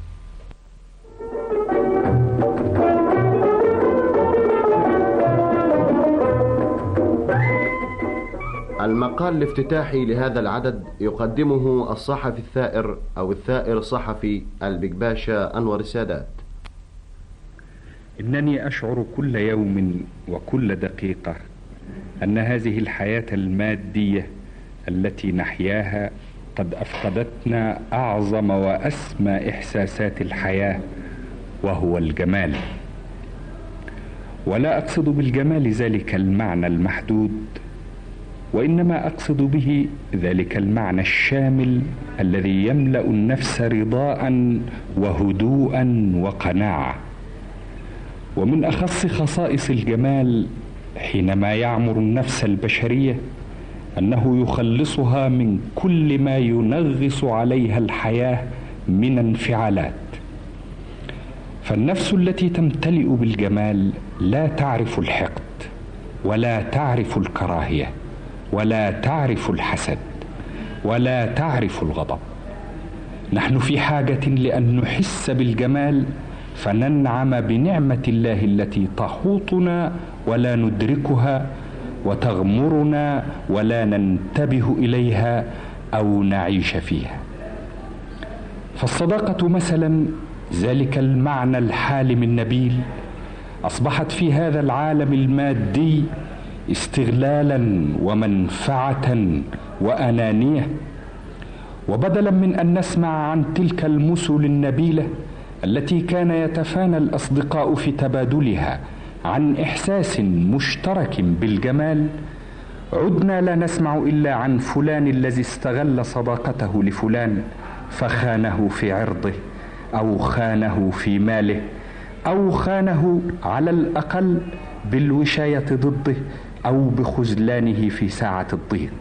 المقال الافتتاحي لهذا العدد يقدمه الصحفي الثائر أو الثائر الصحفي البكباشا أنور السادات إنني أشعر كل يوم وكل دقيقة أن هذه الحياة المادية التي نحياها قد أفقدتنا أعظم وأسمى إحساسات الحياة وهو الجمال ولا أقصد بالجمال ذلك المعنى المحدود وانما اقصد به ذلك المعنى الشامل الذي يملا النفس رضاء وهدوءا وقناعه ومن اخص خصائص الجمال حينما يعمر النفس البشريه انه يخلصها من كل ما ينغص عليها الحياه من انفعالات فالنفس التي تمتلئ بالجمال لا تعرف الحقد ولا تعرف الكراهيه ولا تعرف الحسد ولا تعرف الغضب نحن في حاجه لان نحس بالجمال فننعم بنعمه الله التي تحوطنا ولا ندركها وتغمرنا ولا ننتبه اليها او نعيش فيها فالصداقه مثلا ذلك المعنى الحالم النبيل اصبحت في هذا العالم المادي استغلالا ومنفعه وانانيه وبدلا من ان نسمع عن تلك المثل النبيله التي كان يتفانى الاصدقاء في تبادلها عن احساس مشترك بالجمال عدنا لا نسمع الا عن فلان الذي استغل صداقته لفلان فخانه في عرضه او خانه في ماله او خانه على الاقل بالوشايه ضده او بخذلانه في ساعه الضيق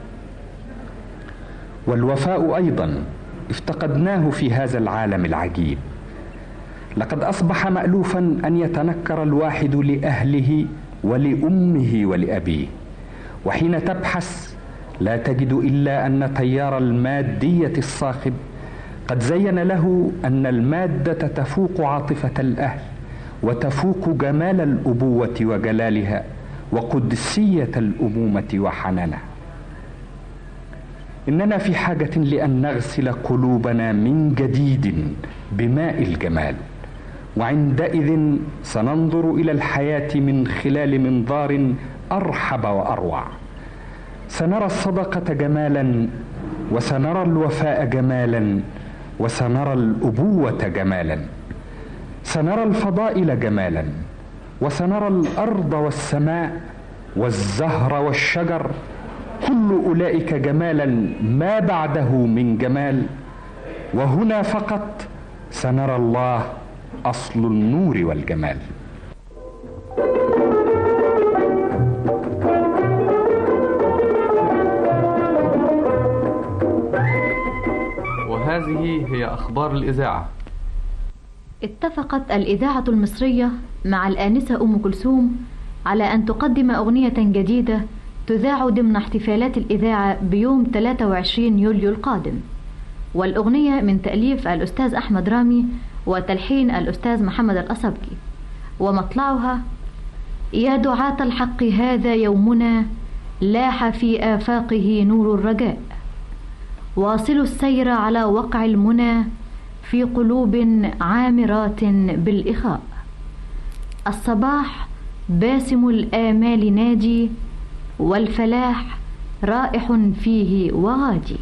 والوفاء ايضا افتقدناه في هذا العالم العجيب لقد اصبح مالوفا ان يتنكر الواحد لاهله ولامه ولابيه وحين تبحث لا تجد الا ان تيار الماديه الصاخب قد زين له ان الماده تفوق عاطفه الاهل وتفوق جمال الابوه وجلالها وقدسيه الامومه وحنانها اننا في حاجه لان نغسل قلوبنا من جديد بماء الجمال وعندئذ سننظر الى الحياه من خلال منظار ارحب واروع سنرى الصدقه جمالا وسنرى الوفاء جمالا وسنرى الابوه جمالا سنرى الفضائل جمالا وسنرى الارض والسماء والزهر والشجر كل اولئك جمالا ما بعده من جمال وهنا فقط سنرى الله اصل النور والجمال وهذه هي أخبار الإذاعة اتفقت الإذاعة المصرية مع الآنسة أم كلثوم على أن تقدم أغنية جديدة تذاع ضمن احتفالات الإذاعة بيوم 23 يوليو القادم والأغنية من تأليف الأستاذ أحمد رامي وتلحين الأستاذ محمد الأصبجي ومطلعها يا دعاة الحق هذا يومنا لاح في آفاقه نور الرجاء واصلوا السير على وقع المنى في قلوب عامرات بالإخاء الصباح باسم الآمال ناجي والفلاح رائح فيه وغادي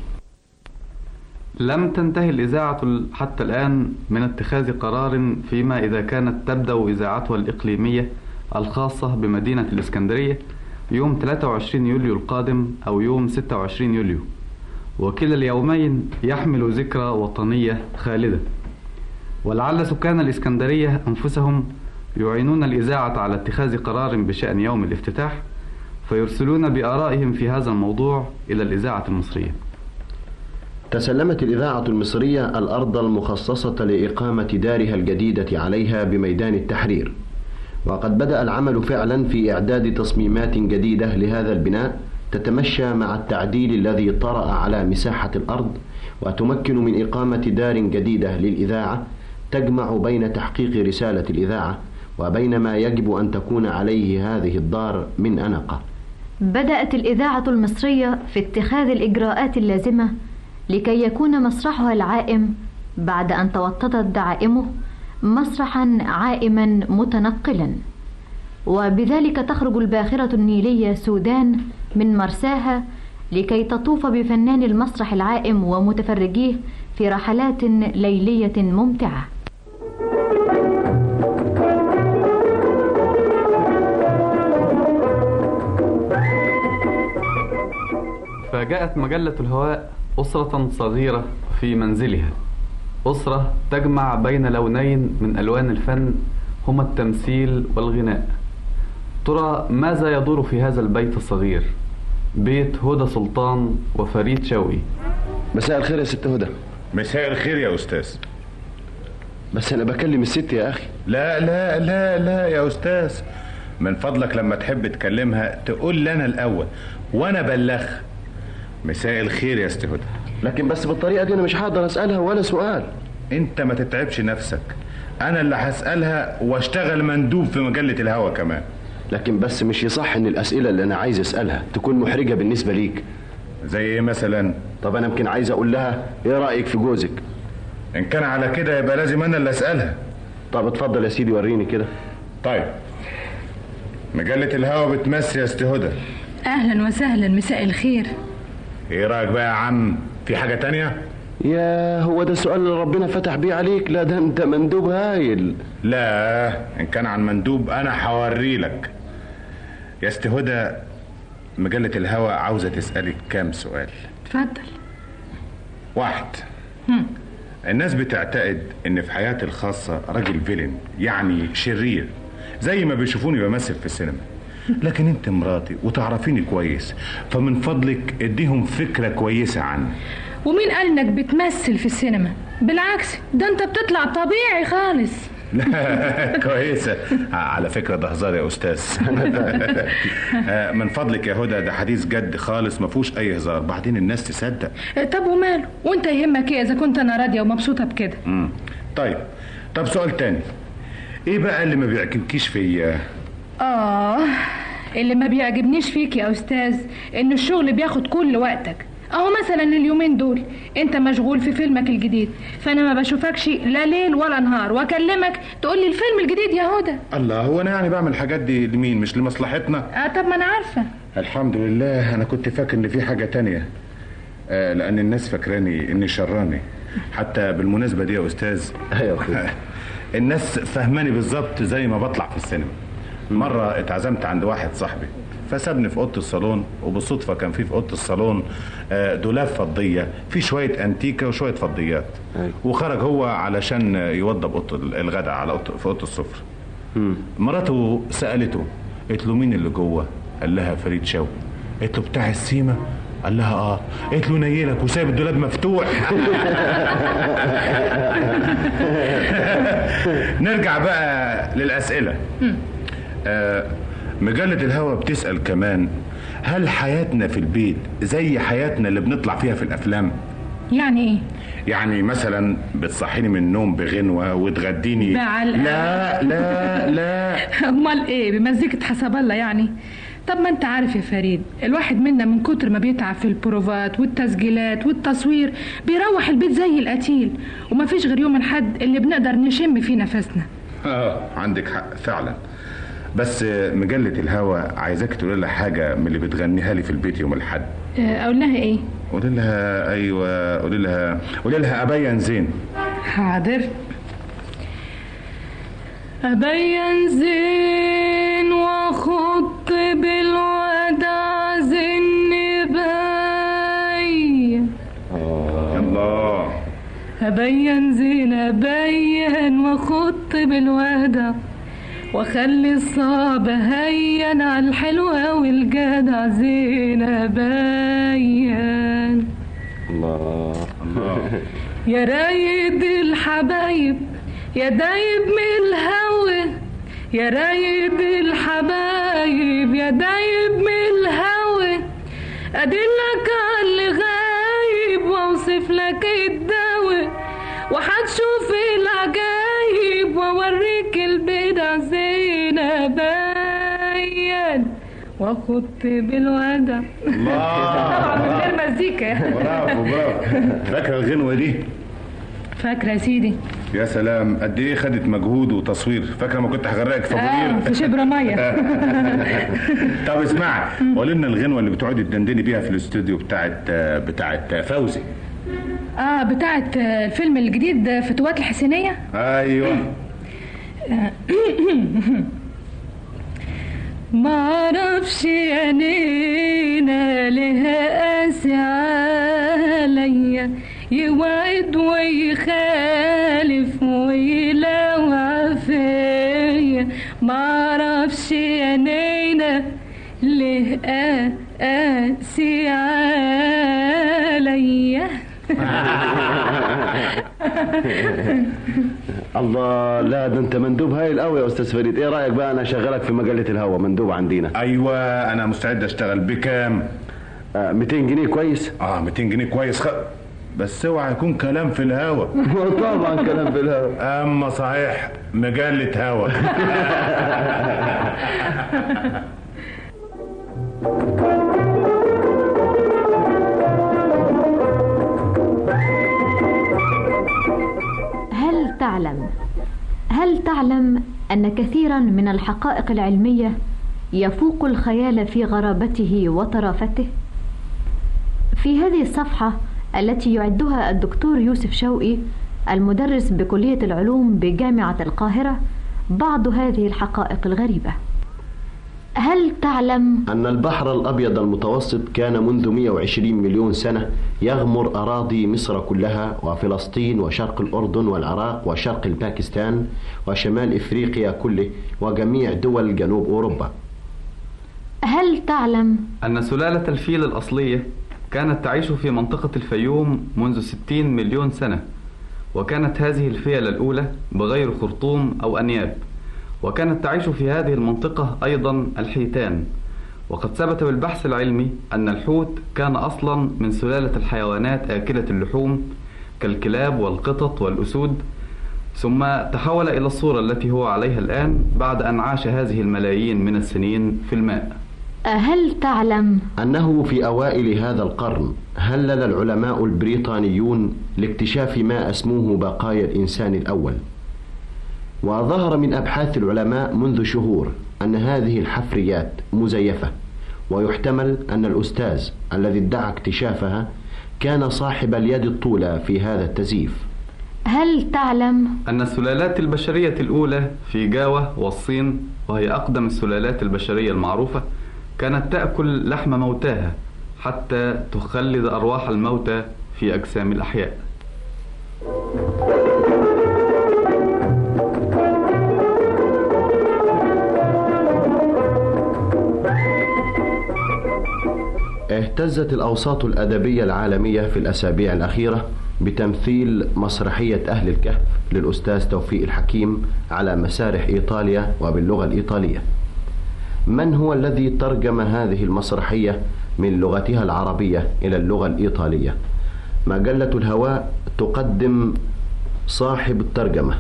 لم تنتهي الإذاعة حتى الآن من اتخاذ قرار فيما إذا كانت تبدأ إذاعتها الإقليمية الخاصة بمدينة الإسكندرية يوم 23 يوليو القادم أو يوم 26 يوليو وكلا اليومين يحمل ذكرى وطنية خالدة ولعل سكان الإسكندرية أنفسهم يعينون الإذاعة على اتخاذ قرار بشأن يوم الافتتاح فيرسلون بآرائهم في هذا الموضوع إلى الإذاعة المصرية تسلمت الإذاعة المصرية الأرض المخصصة لإقامة دارها الجديدة عليها بميدان التحرير وقد بدأ العمل فعلا في إعداد تصميمات جديدة لهذا البناء تتمشى مع التعديل الذي طرأ على مساحة الأرض وتمكن من إقامة دار جديدة للإذاعة تجمع بين تحقيق رسالة الإذاعة وبين ما يجب أن تكون عليه هذه الدار من أنقة بدأت الإذاعة المصرية في اتخاذ الإجراءات اللازمة لكي يكون مسرحها العائم بعد أن توطدت دعائمه مسرحا عائما متنقلا وبذلك تخرج الباخرة النيلية سودان من مرساها لكي تطوف بفنان المسرح العائم ومتفرجيه في رحلات ليلية ممتعة فجاءت مجلة الهواء أسرة صغيرة في منزلها أسرة تجمع بين لونين من ألوان الفن هما التمثيل والغناء ترى ماذا يدور في هذا البيت الصغير بيت هدى سلطان وفريد شوقي مساء الخير يا ست هدى مساء الخير يا أستاذ بس أنا بكلم الست يا أخي لا لا لا لا يا أستاذ من فضلك لما تحب تكلمها تقول لي أنا الأول وأنا بلغ مساء الخير يا ست هدى لكن بس بالطريقة دي أنا مش هقدر أسألها ولا سؤال أنت ما تتعبش نفسك أنا اللي هسألها واشتغل مندوب في مجلة الهوا كمان لكن بس مش يصح ان الاسئله اللي انا عايز اسالها تكون محرجه بالنسبه ليك زي ايه مثلا طب انا يمكن عايز اقول لها ايه رايك في جوزك ان كان على كده يبقى لازم انا اللي اسالها طب اتفضل يا سيدي وريني كده طيب مجلة الهوا بتمثل يا ست هدى اهلا وسهلا مساء الخير ايه رايك بقى يا عم في حاجه تانية يا هو ده السؤال اللي ربنا فتح بيه عليك لا ده انت مندوب هايل لا ان كان عن مندوب انا هوري لك يا ست هدى مجلة الهوا عاوزة تسألك كام سؤال اتفضل واحد هم. الناس بتعتقد ان في حياتي الخاصة راجل فيلن يعني شرير زي ما بيشوفوني بمثل في السينما لكن انت مراتي وتعرفيني كويس فمن فضلك اديهم فكرة كويسة عني ومين قال انك بتمثل في السينما بالعكس ده انت بتطلع طبيعي خالص لا كويسة على فكرة ده هزار يا أستاذ من فضلك يا هدى ده حديث جد خالص ما فيهوش أي هزار بعدين الناس تصدق طب وماله وانت يهمك ايه اذا كنت انا راضيه ومبسوطه بكده مم. طيب طب سؤال تاني ايه بقى اللي ما بيعجبكيش فيا اه اللي ما بيعجبنيش فيك يا استاذ ان الشغل بياخد كل وقتك اهو مثلا اليومين دول انت مشغول في فيلمك الجديد فانا ما بشوفكش لا ليل ولا نهار واكلمك تقول لي الفيلم الجديد يا هدى الله هو انا يعني بعمل الحاجات دي لمين مش لمصلحتنا اه طب ما انا عارفه الحمد لله انا كنت فاكر ان في حاجه تانية آه لان الناس فاكراني اني شراني حتى بالمناسبه دي يا استاذ الناس فهماني بالظبط زي ما بطلع في السينما مره اتعزمت عند واحد صاحبي فسابني في اوضه الصالون وبالصدفه كان في في اوضه الصالون آه، دولاب فضيه في شويه انتيكه وشويه فضيات وخرج هو علشان يوضب اوضه الغداء على أوضة في اوضه السفره مراته سالته قالت له مين اللي جوه قال لها فريد شوقي قالت له بتاع السيما قال لها اه قالت له نيلك وسايب الدولاب مفتوح نرجع بقى للاسئله آه مجله الهوى بتسال كمان هل حياتنا في البيت زي حياتنا اللي بنطلع فيها في الافلام يعني ايه يعني مثلا بتصحيني من النوم بغنوه وتغديني بعلقة. لا لا لا امال ايه بمزيكة حسب الله يعني طب ما انت عارف يا فريد الواحد منا من كتر ما بيتعب في البروفات والتسجيلات والتصوير بيروح البيت زي القتيل ومفيش غير يوم الحد اللي بنقدر نشم فيه نفسنا اه عندك حق فعلا بس آه، مجلة الهوى عايزاك تقولي لها حاجة من اللي بتغنيها لي في البيت يوم الحد اه، اقول لها ايه قولي لها ايوه قولي لها قولي لها ابين زين حاضر أبين زين وأخط بالوداع زن باين الله أبين زين أبين وأخط بالوداع وأخلي الصعب هين على الحلوة والجدع زين أبين الله الله يا رايد الحبايب يا دايب من الهوى يا رايد الحبايب يا دايب من الهوى ادلك على اللي غايب واوصف لك الدواء وحتشوف العجايب واوريك البدع زينة باين واخد بالودع طبعا من غير مزيكا برافو برافو فاكرة الغنوة دي فاكرة يا سيدي يا سلام قد ايه خدت مجهود وتصوير فاكرة ما كنت هغرقك في اه في شبر مية طب اسمعي قولي لنا الغنوة اللي بتقعدي تدندني بيها في الاستوديو بتاعت بتاعت فوزي اه بتاعت آه، الفيلم الجديد فتوات الحسينية ايوه ما اعرفش يا نينا لها قاسي عليا يوعد ويخالف ويلوع فيا ما اعرفش يا نينا ليه قاسي عليا الله لا ده انت مندوب هايل قوي يا استاذ فريد ايه رايك بقى انا اشغلك في مجله الهوا مندوب عندنا ايوه انا مستعد اشتغل بكام آه 200 جنيه كويس اه 200 جنيه كويس خ... بس اوعى يكون كلام في الهوا طبعا كلام في الهوا اما صحيح مجله هوا هل تعلم هل تعلم أن كثيرا من الحقائق العلمية يفوق الخيال في غرابته وطرافته؟ في هذه الصفحة التي يعدها الدكتور يوسف شوقي المدرس بكلية العلوم بجامعة القاهرة بعض هذه الحقائق الغريبة. هل تعلم أن البحر الأبيض المتوسط كان منذ 120 مليون سنة يغمر أراضي مصر كلها وفلسطين وشرق الأردن والعراق وشرق الباكستان وشمال إفريقيا كله وجميع دول جنوب أوروبا هل تعلم أن سلالة الفيل الأصلية كانت تعيش في منطقة الفيوم منذ 60 مليون سنة وكانت هذه الفيلة الأولى بغير خرطوم أو أنياب وكانت تعيش في هذه المنطقة أيضا الحيتان وقد ثبت بالبحث العلمي أن الحوت كان أصلا من سلالة الحيوانات آكلة اللحوم كالكلاب والقطط والأسود ثم تحول إلى الصورة التي هو عليها الآن بعد أن عاش هذه الملايين من السنين في الماء هل تعلم أنه في أوائل هذا القرن هلل العلماء البريطانيون لاكتشاف ما أسموه بقايا الإنسان الأول وظهر من أبحاث العلماء منذ شهور أن هذه الحفريات مزيفة ويحتمل أن الأستاذ الذي ادعى اكتشافها كان صاحب اليد الطولى في هذا التزييف هل تعلم أن السلالات البشرية الأولى في جاوة والصين وهي أقدم السلالات البشرية المعروفة كانت تأكل لحم موتاها حتى تخلد أرواح الموتى في أجسام الأحياء اهتزت الأوساط الأدبية العالمية في الأسابيع الأخيرة بتمثيل مسرحية أهل الكهف للأستاذ توفيق الحكيم على مسارح إيطاليا وباللغة الإيطالية من هو الذي ترجم هذه المسرحية من لغتها العربية إلى اللغة الإيطالية مجلة الهواء تقدم صاحب الترجمة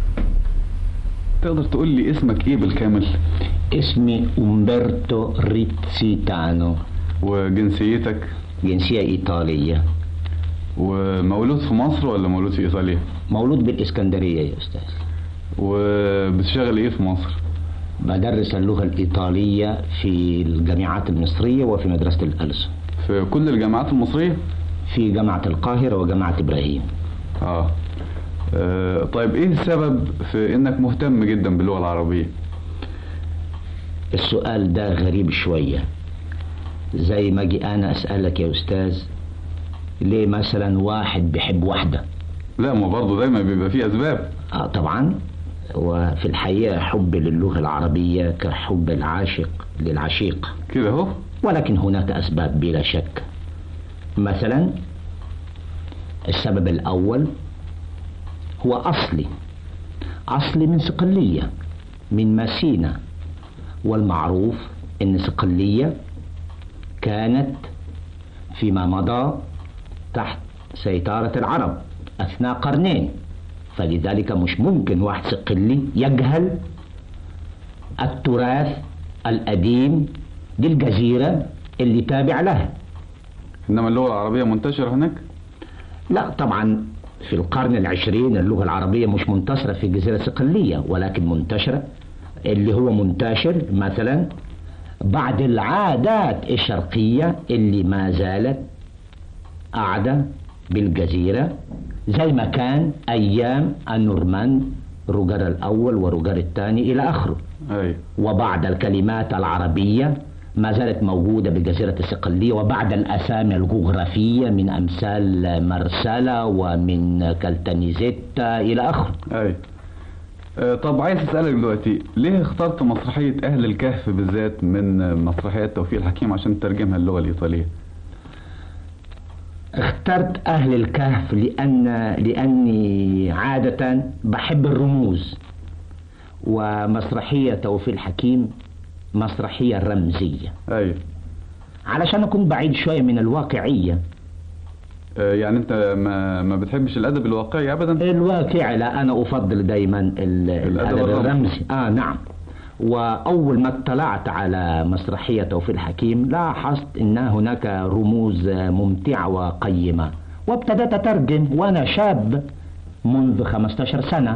تقدر تقول لي اسمك ايه بالكامل اسمي أمبرتو ريتسيتانو وجنسيتك جنسية إيطالية ومولود في مصر ولا مولود في ايطاليا مولود بالإسكندرية يا أستاذ وبتشتغل ايه في مصر بدرس اللغة الإيطالية في الجامعات المصرية وفي مدرسة الألسن في كل الجامعات المصرية في جامعة القاهرة وجامعة إبراهيم آه. اه طيب ايه السبب في انك مهتم جدا باللغة العربية السؤال ده غريب شوية زي ما اجي انا اسألك يا استاذ ليه مثلا واحد بيحب واحدة لا ما برضه دايما بيبقى فيه اسباب اه طبعا وفي الحقيقة حب للغة العربية كحب العاشق للعشيق كده اهو ولكن هناك أسباب بلا شك مثلا السبب الأول هو أصلي أصلي من صقلية من مسينا والمعروف أن صقلية كانت فيما مضى تحت سيطرة العرب أثناء قرنين فلذلك مش ممكن واحد صقلي يجهل التراث القديم للجزيرة اللي تابع لها انما اللغة العربية منتشرة هناك لا طبعا في القرن العشرين اللغة العربية مش منتشرة في الجزيرة الصقلية ولكن منتشرة اللي هو منتشر مثلا بعض العادات الشرقية اللي ما زالت قاعدة بالجزيرة زي ما كان أيام النورمان روجر الأول وروجر الثاني إلى آخره أي. وبعض الكلمات العربية ما زالت موجودة بجزيرة الصقلية وبعض الأسامي الجغرافية من أمثال مرسلة ومن كالتانيزيتا إلى آخره أي أه طب عايز أسألك دلوقتي ليه اخترت مسرحية أهل الكهف بالذات من مسرحيات توفيق الحكيم عشان تترجمها اللغة الإيطالية اخترت أهل الكهف لأن لأني عادة بحب الرموز ومسرحية توفيق الحكيم مسرحية رمزية أيوة علشان أكون بعيد شوية من الواقعية أه يعني أنت ما, ما بتحبش الأدب الواقعي أبدا الواقعي لا أنا أفضل دايما الأدب الرمزي آه نعم وأول ما اطلعت على مسرحية توفيق الحكيم لاحظت أن هناك رموز ممتعة وقيمة وابتدأت أترجم وأنا شاب منذ 15 سنة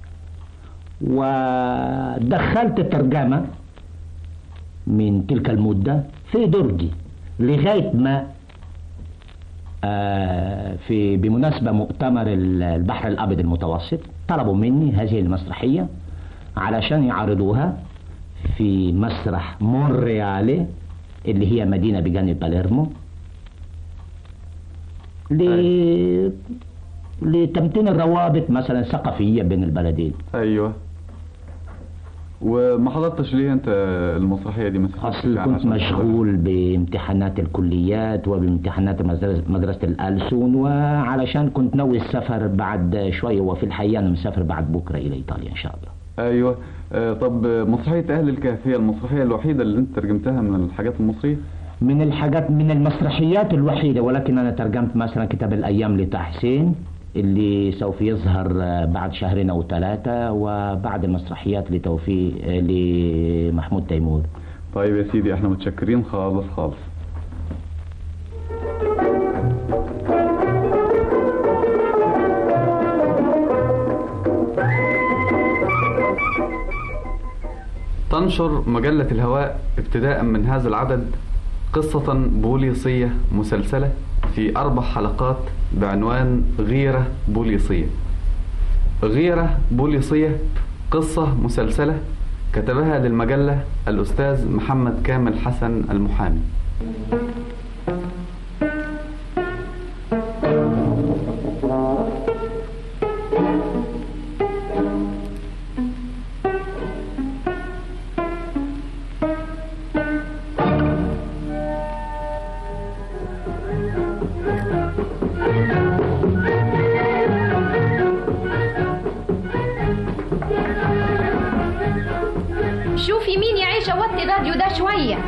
ودخلت الترجمة من تلك المدة في درجي لغاية ما آه في بمناسبة مؤتمر البحر الأبيض المتوسط طلبوا مني هذه المسرحية علشان يعرضوها في مسرح مونريالي اللي هي مدينة بجانب باليرمو ل... لتمتين الروابط مثلا الثقافية بين البلدين أيوة وما حضرتش ليه انت المسرحيه دي مثلا اصل كنت مشغول بامتحانات الكليات وبامتحانات مدرسه الألسون وعلشان كنت ناوي السفر بعد شويه وفي الحقيقه انا مسافر بعد بكره الى ايطاليا ان شاء الله ايوه آه طب مسرحيه اهل الكهف هي المسرحيه الوحيده اللي انت ترجمتها من الحاجات المصريه من الحاجات من المسرحيات الوحيده ولكن انا ترجمت مثلا كتاب الايام لتحسين اللي سوف يظهر بعد شهرين او ثلاثة وبعد المسرحيات لتوفيق لمحمود تيمور طيب يا سيدي احنا متشكرين خالص خالص تنشر مجلة الهواء ابتداء من هذا العدد قصة بوليسية مسلسلة في أربع حلقات بعنوان غيرة بوليسية غيرة بوليسية قصة مسلسلة كتبها للمجلة الأستاذ محمد كامل حسن المحامي شوفي مين يا عيشة وطي الراديو ده شوية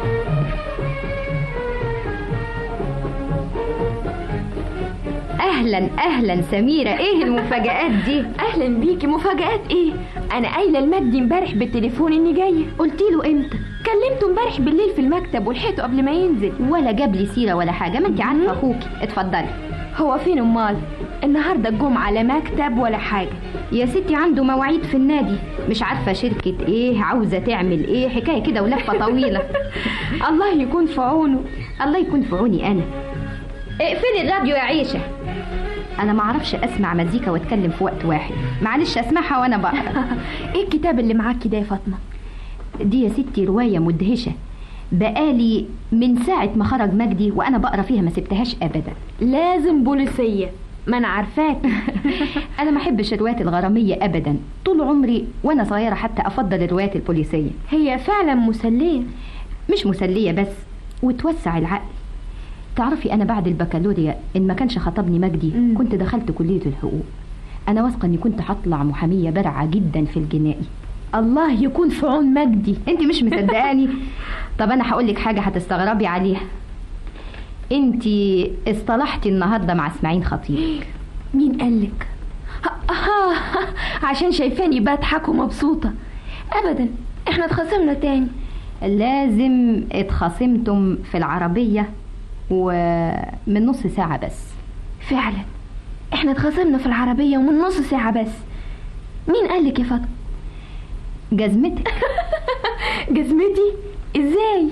اهلا اهلا سميره ايه المفاجآت دي اهلا بيكي مفاجآت ايه انا قايله لمجدي امبارح بالتليفون اني جايه قلت له امتى كلمته امبارح بالليل في المكتب ولحقته قبل ما ينزل ولا جاب لي سيره ولا حاجه ما انت عارفه اخوكي اتفضلي هو فين امال النهارده الجمعه لا مكتب ولا حاجه يا ستي عنده مواعيد في النادي مش عارفه شركه ايه عاوزه تعمل ايه حكايه كده ولفه طويله الله يكون في عونه الله يكون في عوني انا اقفلي الراديو يا عيشه انا ما اعرفش اسمع مزيكا واتكلم في وقت واحد معلش اسمعها وانا بقرا ايه الكتاب اللي معاكي ده يا فاطمه دي يا ستي روايه مدهشه بقالي من ساعة ما خرج مجدي وأنا بقرا فيها ما سبتهاش أبدا لازم بوليسية ما أنا عارفاك أنا ما أحبش الروايات الغرامية أبدا طول عمري وأنا صغيرة حتى أفضل الروايات البوليسية هي فعلا مسلية مش مسلية بس وتوسع العقل تعرفي أنا بعد البكالوريا إن ما كانش خطبني مجدي مم. كنت دخلت كلية الحقوق أنا واثقة إني كنت هطلع محامية بارعة جدا في الجنائي الله يكون في عون مجدي انت مش مصدقاني طب انا هقول لك حاجه هتستغربي عليها انت اصطلحتي النهارده مع اسماعيل خطيب مين قالك آه عشان شايفاني بضحك ومبسوطة أبدا احنا اتخاصمنا تاني لازم اتخاصمتم في العربيه ومن نص ساعه بس فعلا احنا اتخاصمنا في العربية ومن نص ساعة بس مين قالك يا فاطمة جزمتك جزمتي ازاي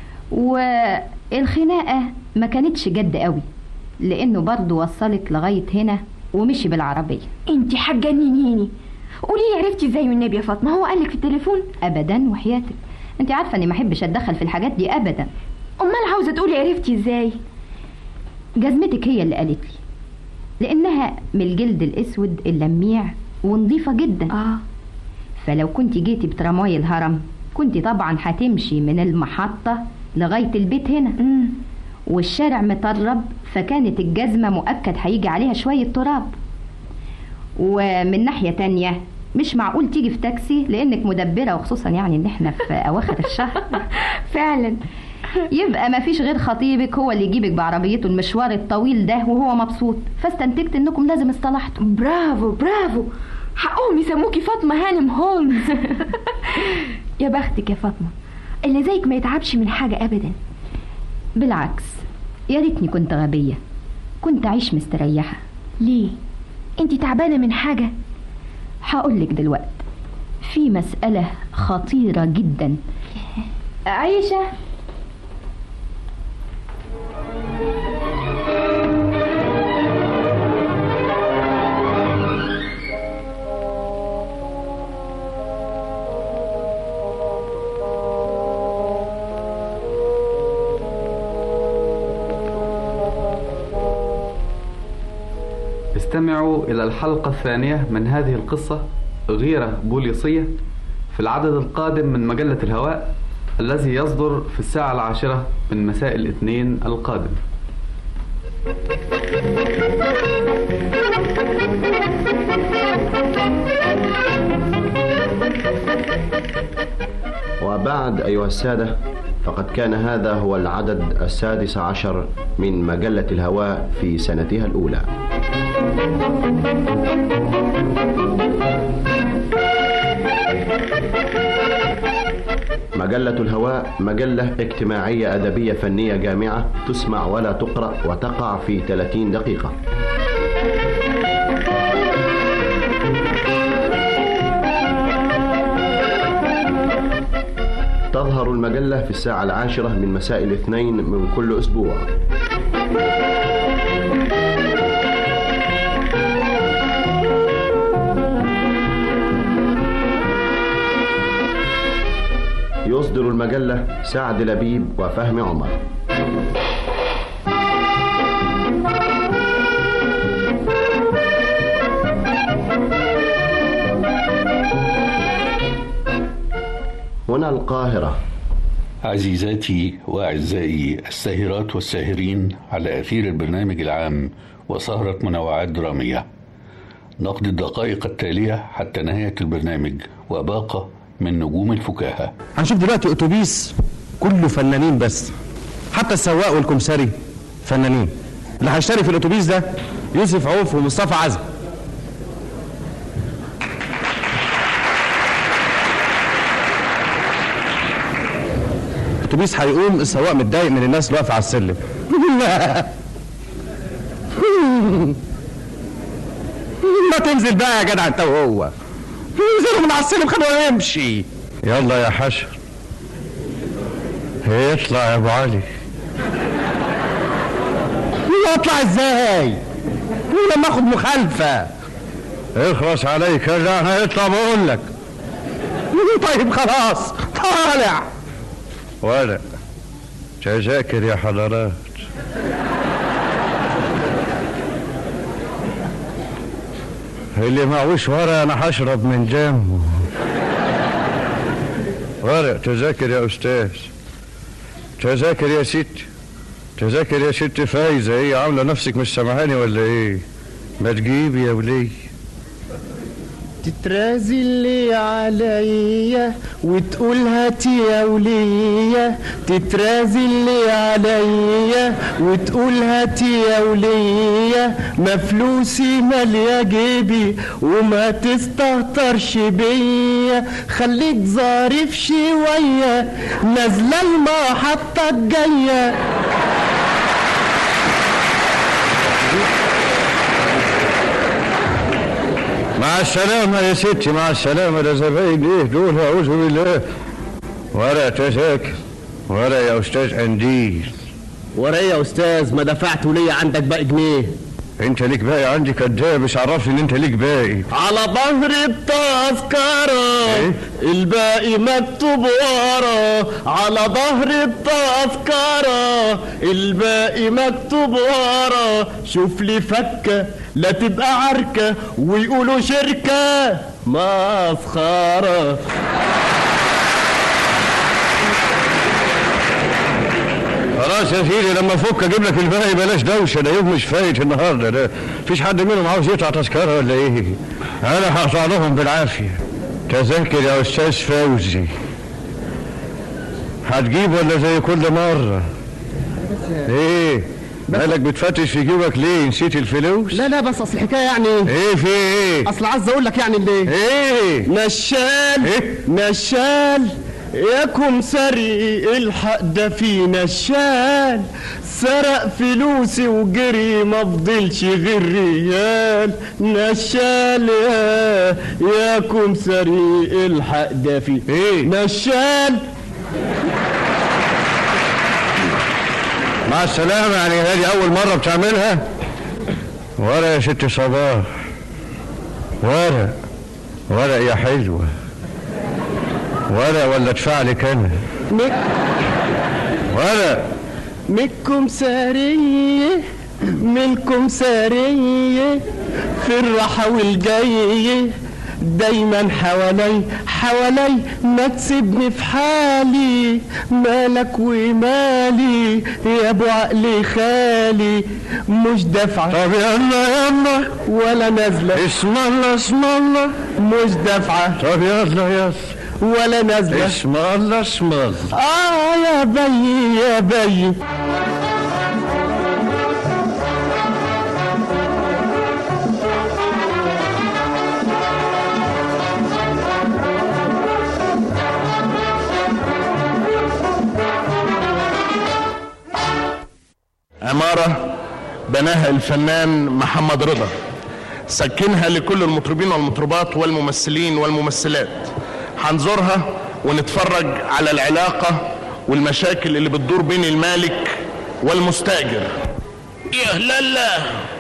والخناقه ما كانتش جد قوي لانه برضه وصلك لغايه هنا ومشي بالعربيه انتي حجنينيني قولي لي عرفتي ازاي والنبي يا فاطمة هو قالك في التليفون ابدا وحياتك انت عارفه اني ما احبش اتدخل في الحاجات دي ابدا امال عاوزة تقولي عرفتي ازاي جزمتك هي اللي قالت لي لانها من الجلد الاسود اللميع ونظيفه جدا اه فلو كنت جيتي بترامواي الهرم كنت طبعا هتمشي من المحطه لغايه البيت هنا مم. والشارع مطرب فكانت الجزمه مؤكد هيجي عليها شويه تراب ومن ناحيه تانية مش معقول تيجي في تاكسي لانك مدبره وخصوصا يعني ان احنا في اواخر الشهر فعلا يبقى ما فيش غير خطيبك هو اللي يجيبك بعربيته المشوار الطويل ده وهو مبسوط فاستنتجت انكم لازم اصطلحتوا برافو برافو حقهم يسموكي فاطمة هانم هولمز يا بختك يا فاطمة اللي زيك ما يتعبش من حاجة أبدا بالعكس يا ريتني كنت غبيه كنت اعيش مستريحه ليه انت تعبانة من حاجة هقولك دلوقتي في مسألة خطيرة جدا عيشة استمعوا إلى الحلقة الثانية من هذه القصة غيرة بوليسية في العدد القادم من مجلة الهواء الذي يصدر في الساعة العاشرة من مساء الاثنين القادم وبعد أيها السادة فقد كان هذا هو العدد السادس عشر من مجلة الهواء في سنتها الأولى مجلة الهواء مجلة اجتماعية أدبية فنية جامعة تسمع ولا تقرأ وتقع في 30 دقيقة تظهر المجلة في الساعة العاشرة من مساء الاثنين من كل أسبوع يصدر المجلة سعد لبيب وفهمي عمر هنا القاهرة عزيزاتي وأعزائي الساهرات والساهرين على أثير البرنامج العام وسهرة منوعات درامية نقضي الدقائق التالية حتى نهاية البرنامج وباقة من نجوم الفكاهة هنشوف دلوقتي اتوبيس كله فنانين بس حتى السواق والكمساري فنانين اللي هيشتري في الاتوبيس ده يوسف عوف ومصطفى عزم الاتوبيس هيقوم السواق متضايق من الناس اللي واقفه على السلم ما تنزل بقى يا جدع انت وهو انزلوا من على السلم خلوه يمشي يلا يا حسن يطلع يا ابو علي يطلع ازاي لما اخد مخالفه اخلص عليك لا انا يطلع بقول لك طيب خلاص طالع ولا تذاكر يا حضرات اللي معوش ورق انا هشرب من جنبه ورق تذاكر يا استاذ تذاكر يا ست تذاكر يا ست فايزه ايه عامله نفسك مش سامعاني ولا ايه ما تجيبي يا ولي تترازي اللي عليا وتقول هاتي يا ولية تترازي اللي عليا وتقول هاتي يا ولية ما فلوسي مالية جيبي وما تستهترش بيا خليك ظريف شوية نازلة المحطة الجاية مع السلامة يا ستي مع السلامة ده زباين ايه دول اعوذ بالله ورق تذاكر ورق يا استاذ قنديل ورق يا استاذ ما دفعت ليا عندك باقي جنيه انت ليك باقي عندي كداب مش عرفني ان انت ليك باقي على ظهر التذكرة الباقي مكتوب ورا على ظهر التذكرة الباقي مكتوب ورا شوف لي فكة لا تبقى عركة ويقولوا شركة مسخرة خلاص يا سيدي لما افك اجيب لك الباقي بلاش دوشه ده يوم مش فايت النهارده ده مفيش حد منهم عاوز يقطع تذكره ولا ايه؟ انا هقطع لهم بالعافيه تذاكر يا استاذ فوزي هتجيب ولا زي كل مره؟ ايه؟ مالك بتفتش في جيبك ليه؟ نسيت الفلوس؟ لا لا بس اصل الحكايه يعني ايه في ايه؟ اصل عايز اقول لك يعني ليه ايه؟ نشال إيه؟ نشال يا كمسري الحق ده في نشال سرق فلوسي وجري ما فضلش غير ريال نشال يا يا كمسري الحق ده في ايه نشال مع السلامة يعني هذه أول مرة بتعملها ورق يا ست صباح ورق ورق يا حلوة ورق ولا ادفع لك أنا مك ورق مكم سارية ملكم سارية في الراحة والجاية دايما حوالي حوالي ما تسيبني في حالي مالك ومالي يا ابو عقلي خالي مش دافعة طب يلا يلا ولا نازلة اسم الله اسم الله مش دافعة طب يلا يلا ولا نازلة اسم الله اسم الله اه يا بي يا بي عمارة بناها الفنان محمد رضا سكنها لكل المطربين والمطربات والممثلين والممثلات هنزورها ونتفرج على العلاقة والمشاكل اللي بتدور بين المالك والمستأجر يا أهل الله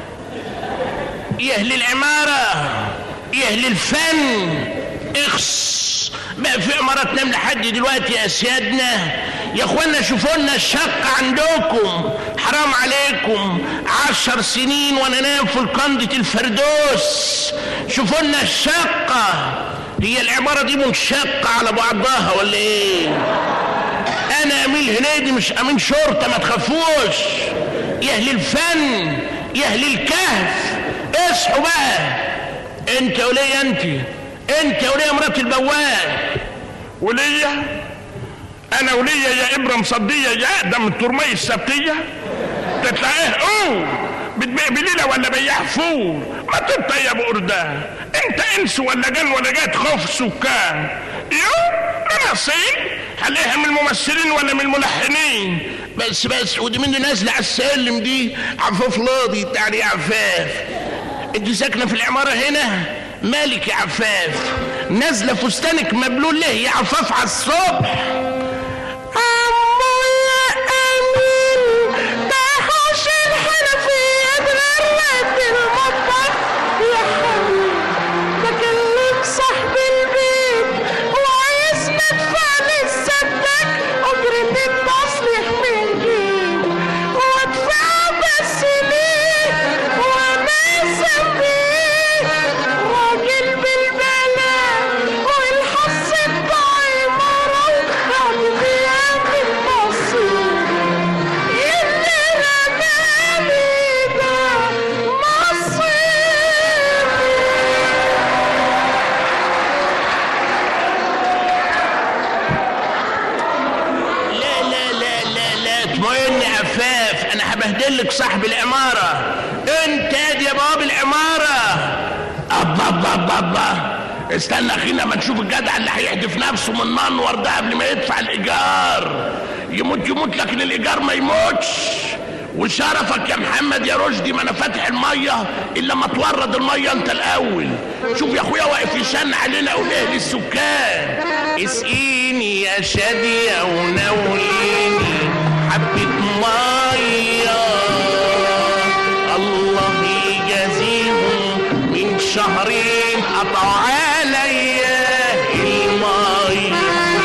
يا أهل العمارة يا أهل الفن اخس بقى في عمارات نام لحد دلوقتي يا سيادنا يا اخوانا شوفوا لنا الشقة عندكم حرام عليكم عشر سنين وانا نام في القندة الفردوس شوفوا لنا الشقة هي العمارة دي منشقة على بعضها ولا ايه انا امين هنيدي مش امين شرطة ما تخافوش يا اهل الفن يا اهل الكهف اصحوا بقى انت وليا انت انت وليا مرات البواب وليا انا وليا يا ابره مصديه يا اقدم الترمي السبتيه تطلع ايه اوه بتبيع بليله ولا بياع فول ما تبقى يا ابو قرده انت انس ولا جن ولا جات خوف سكان يو انا صين هلاقيها من الممثلين ولا من الملحنين بس بس ودي مني نازله على السلم دي عفاف لاضي يعني يا عفاف انت ساكنه في العماره هنا مالك يا عفاف نازله فستانك مبلول ليه يا عفاف على الصبح لا لا لا لا لا اطمئن يا عفاف انا هبهدلك صاحب العماره انت يا بواب العماره ابا ابا ابا ابا استنى اخينا ما نشوف الجدع اللي هيحدف نفسه من منور ده قبل ما يدفع الايجار يموت يموت لكن الايجار ما يموتش وشرفك يا محمد يا رشدي ما انا فاتح الميه الا ما تورد الميه انت الاول شوف يا اخويا واقف يشن علينا وليه للسكان اسقيني يا شادية ونوليني حبة مية الله يجازيهم من شهرين قطعوا عليا المية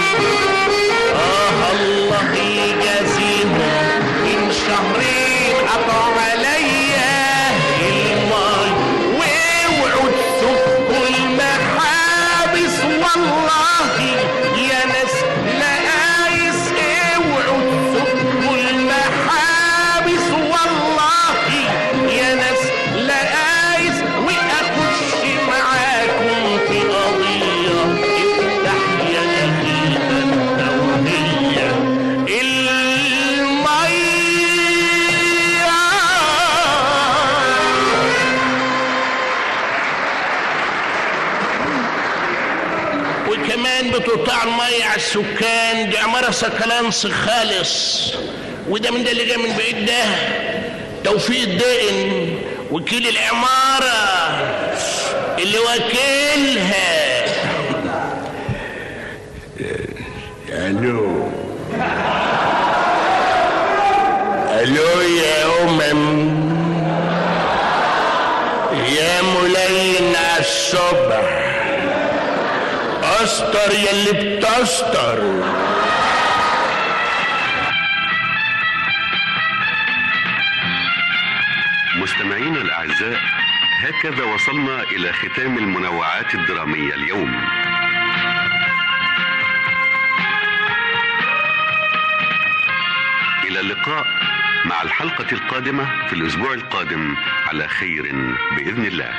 آه الله يجازيهم من شهرين قطعوا عليا المية واوعوا تسكوا المحابس والله يا ناس لا قايس اوعوا تسكوا المحابس والله يا ناس لا قايس واخش معاكم في قضيه افتح يا اخي التوهيه وكمان بتقطع المية على السكان دي عمارة سكلانس خالص وده من ده اللي جاي من بعيد ده توفيق الدقن وكيل العمارة اللي وكيلها الو الو يا امم يا ملين على الصبح استر يلي بتستر مستمعينا الأعزاء هكذا وصلنا إلى ختام المنوعات الدرامية اليوم إلى اللقاء مع الحلقة القادمة في الأسبوع القادم على خير بإذن الله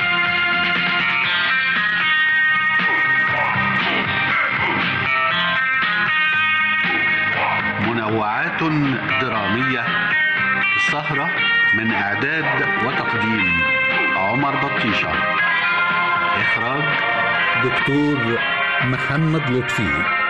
منوعات درامية السهرة من إعداد وتقديم عمر بطيشة إخراج دكتور محمد لطفي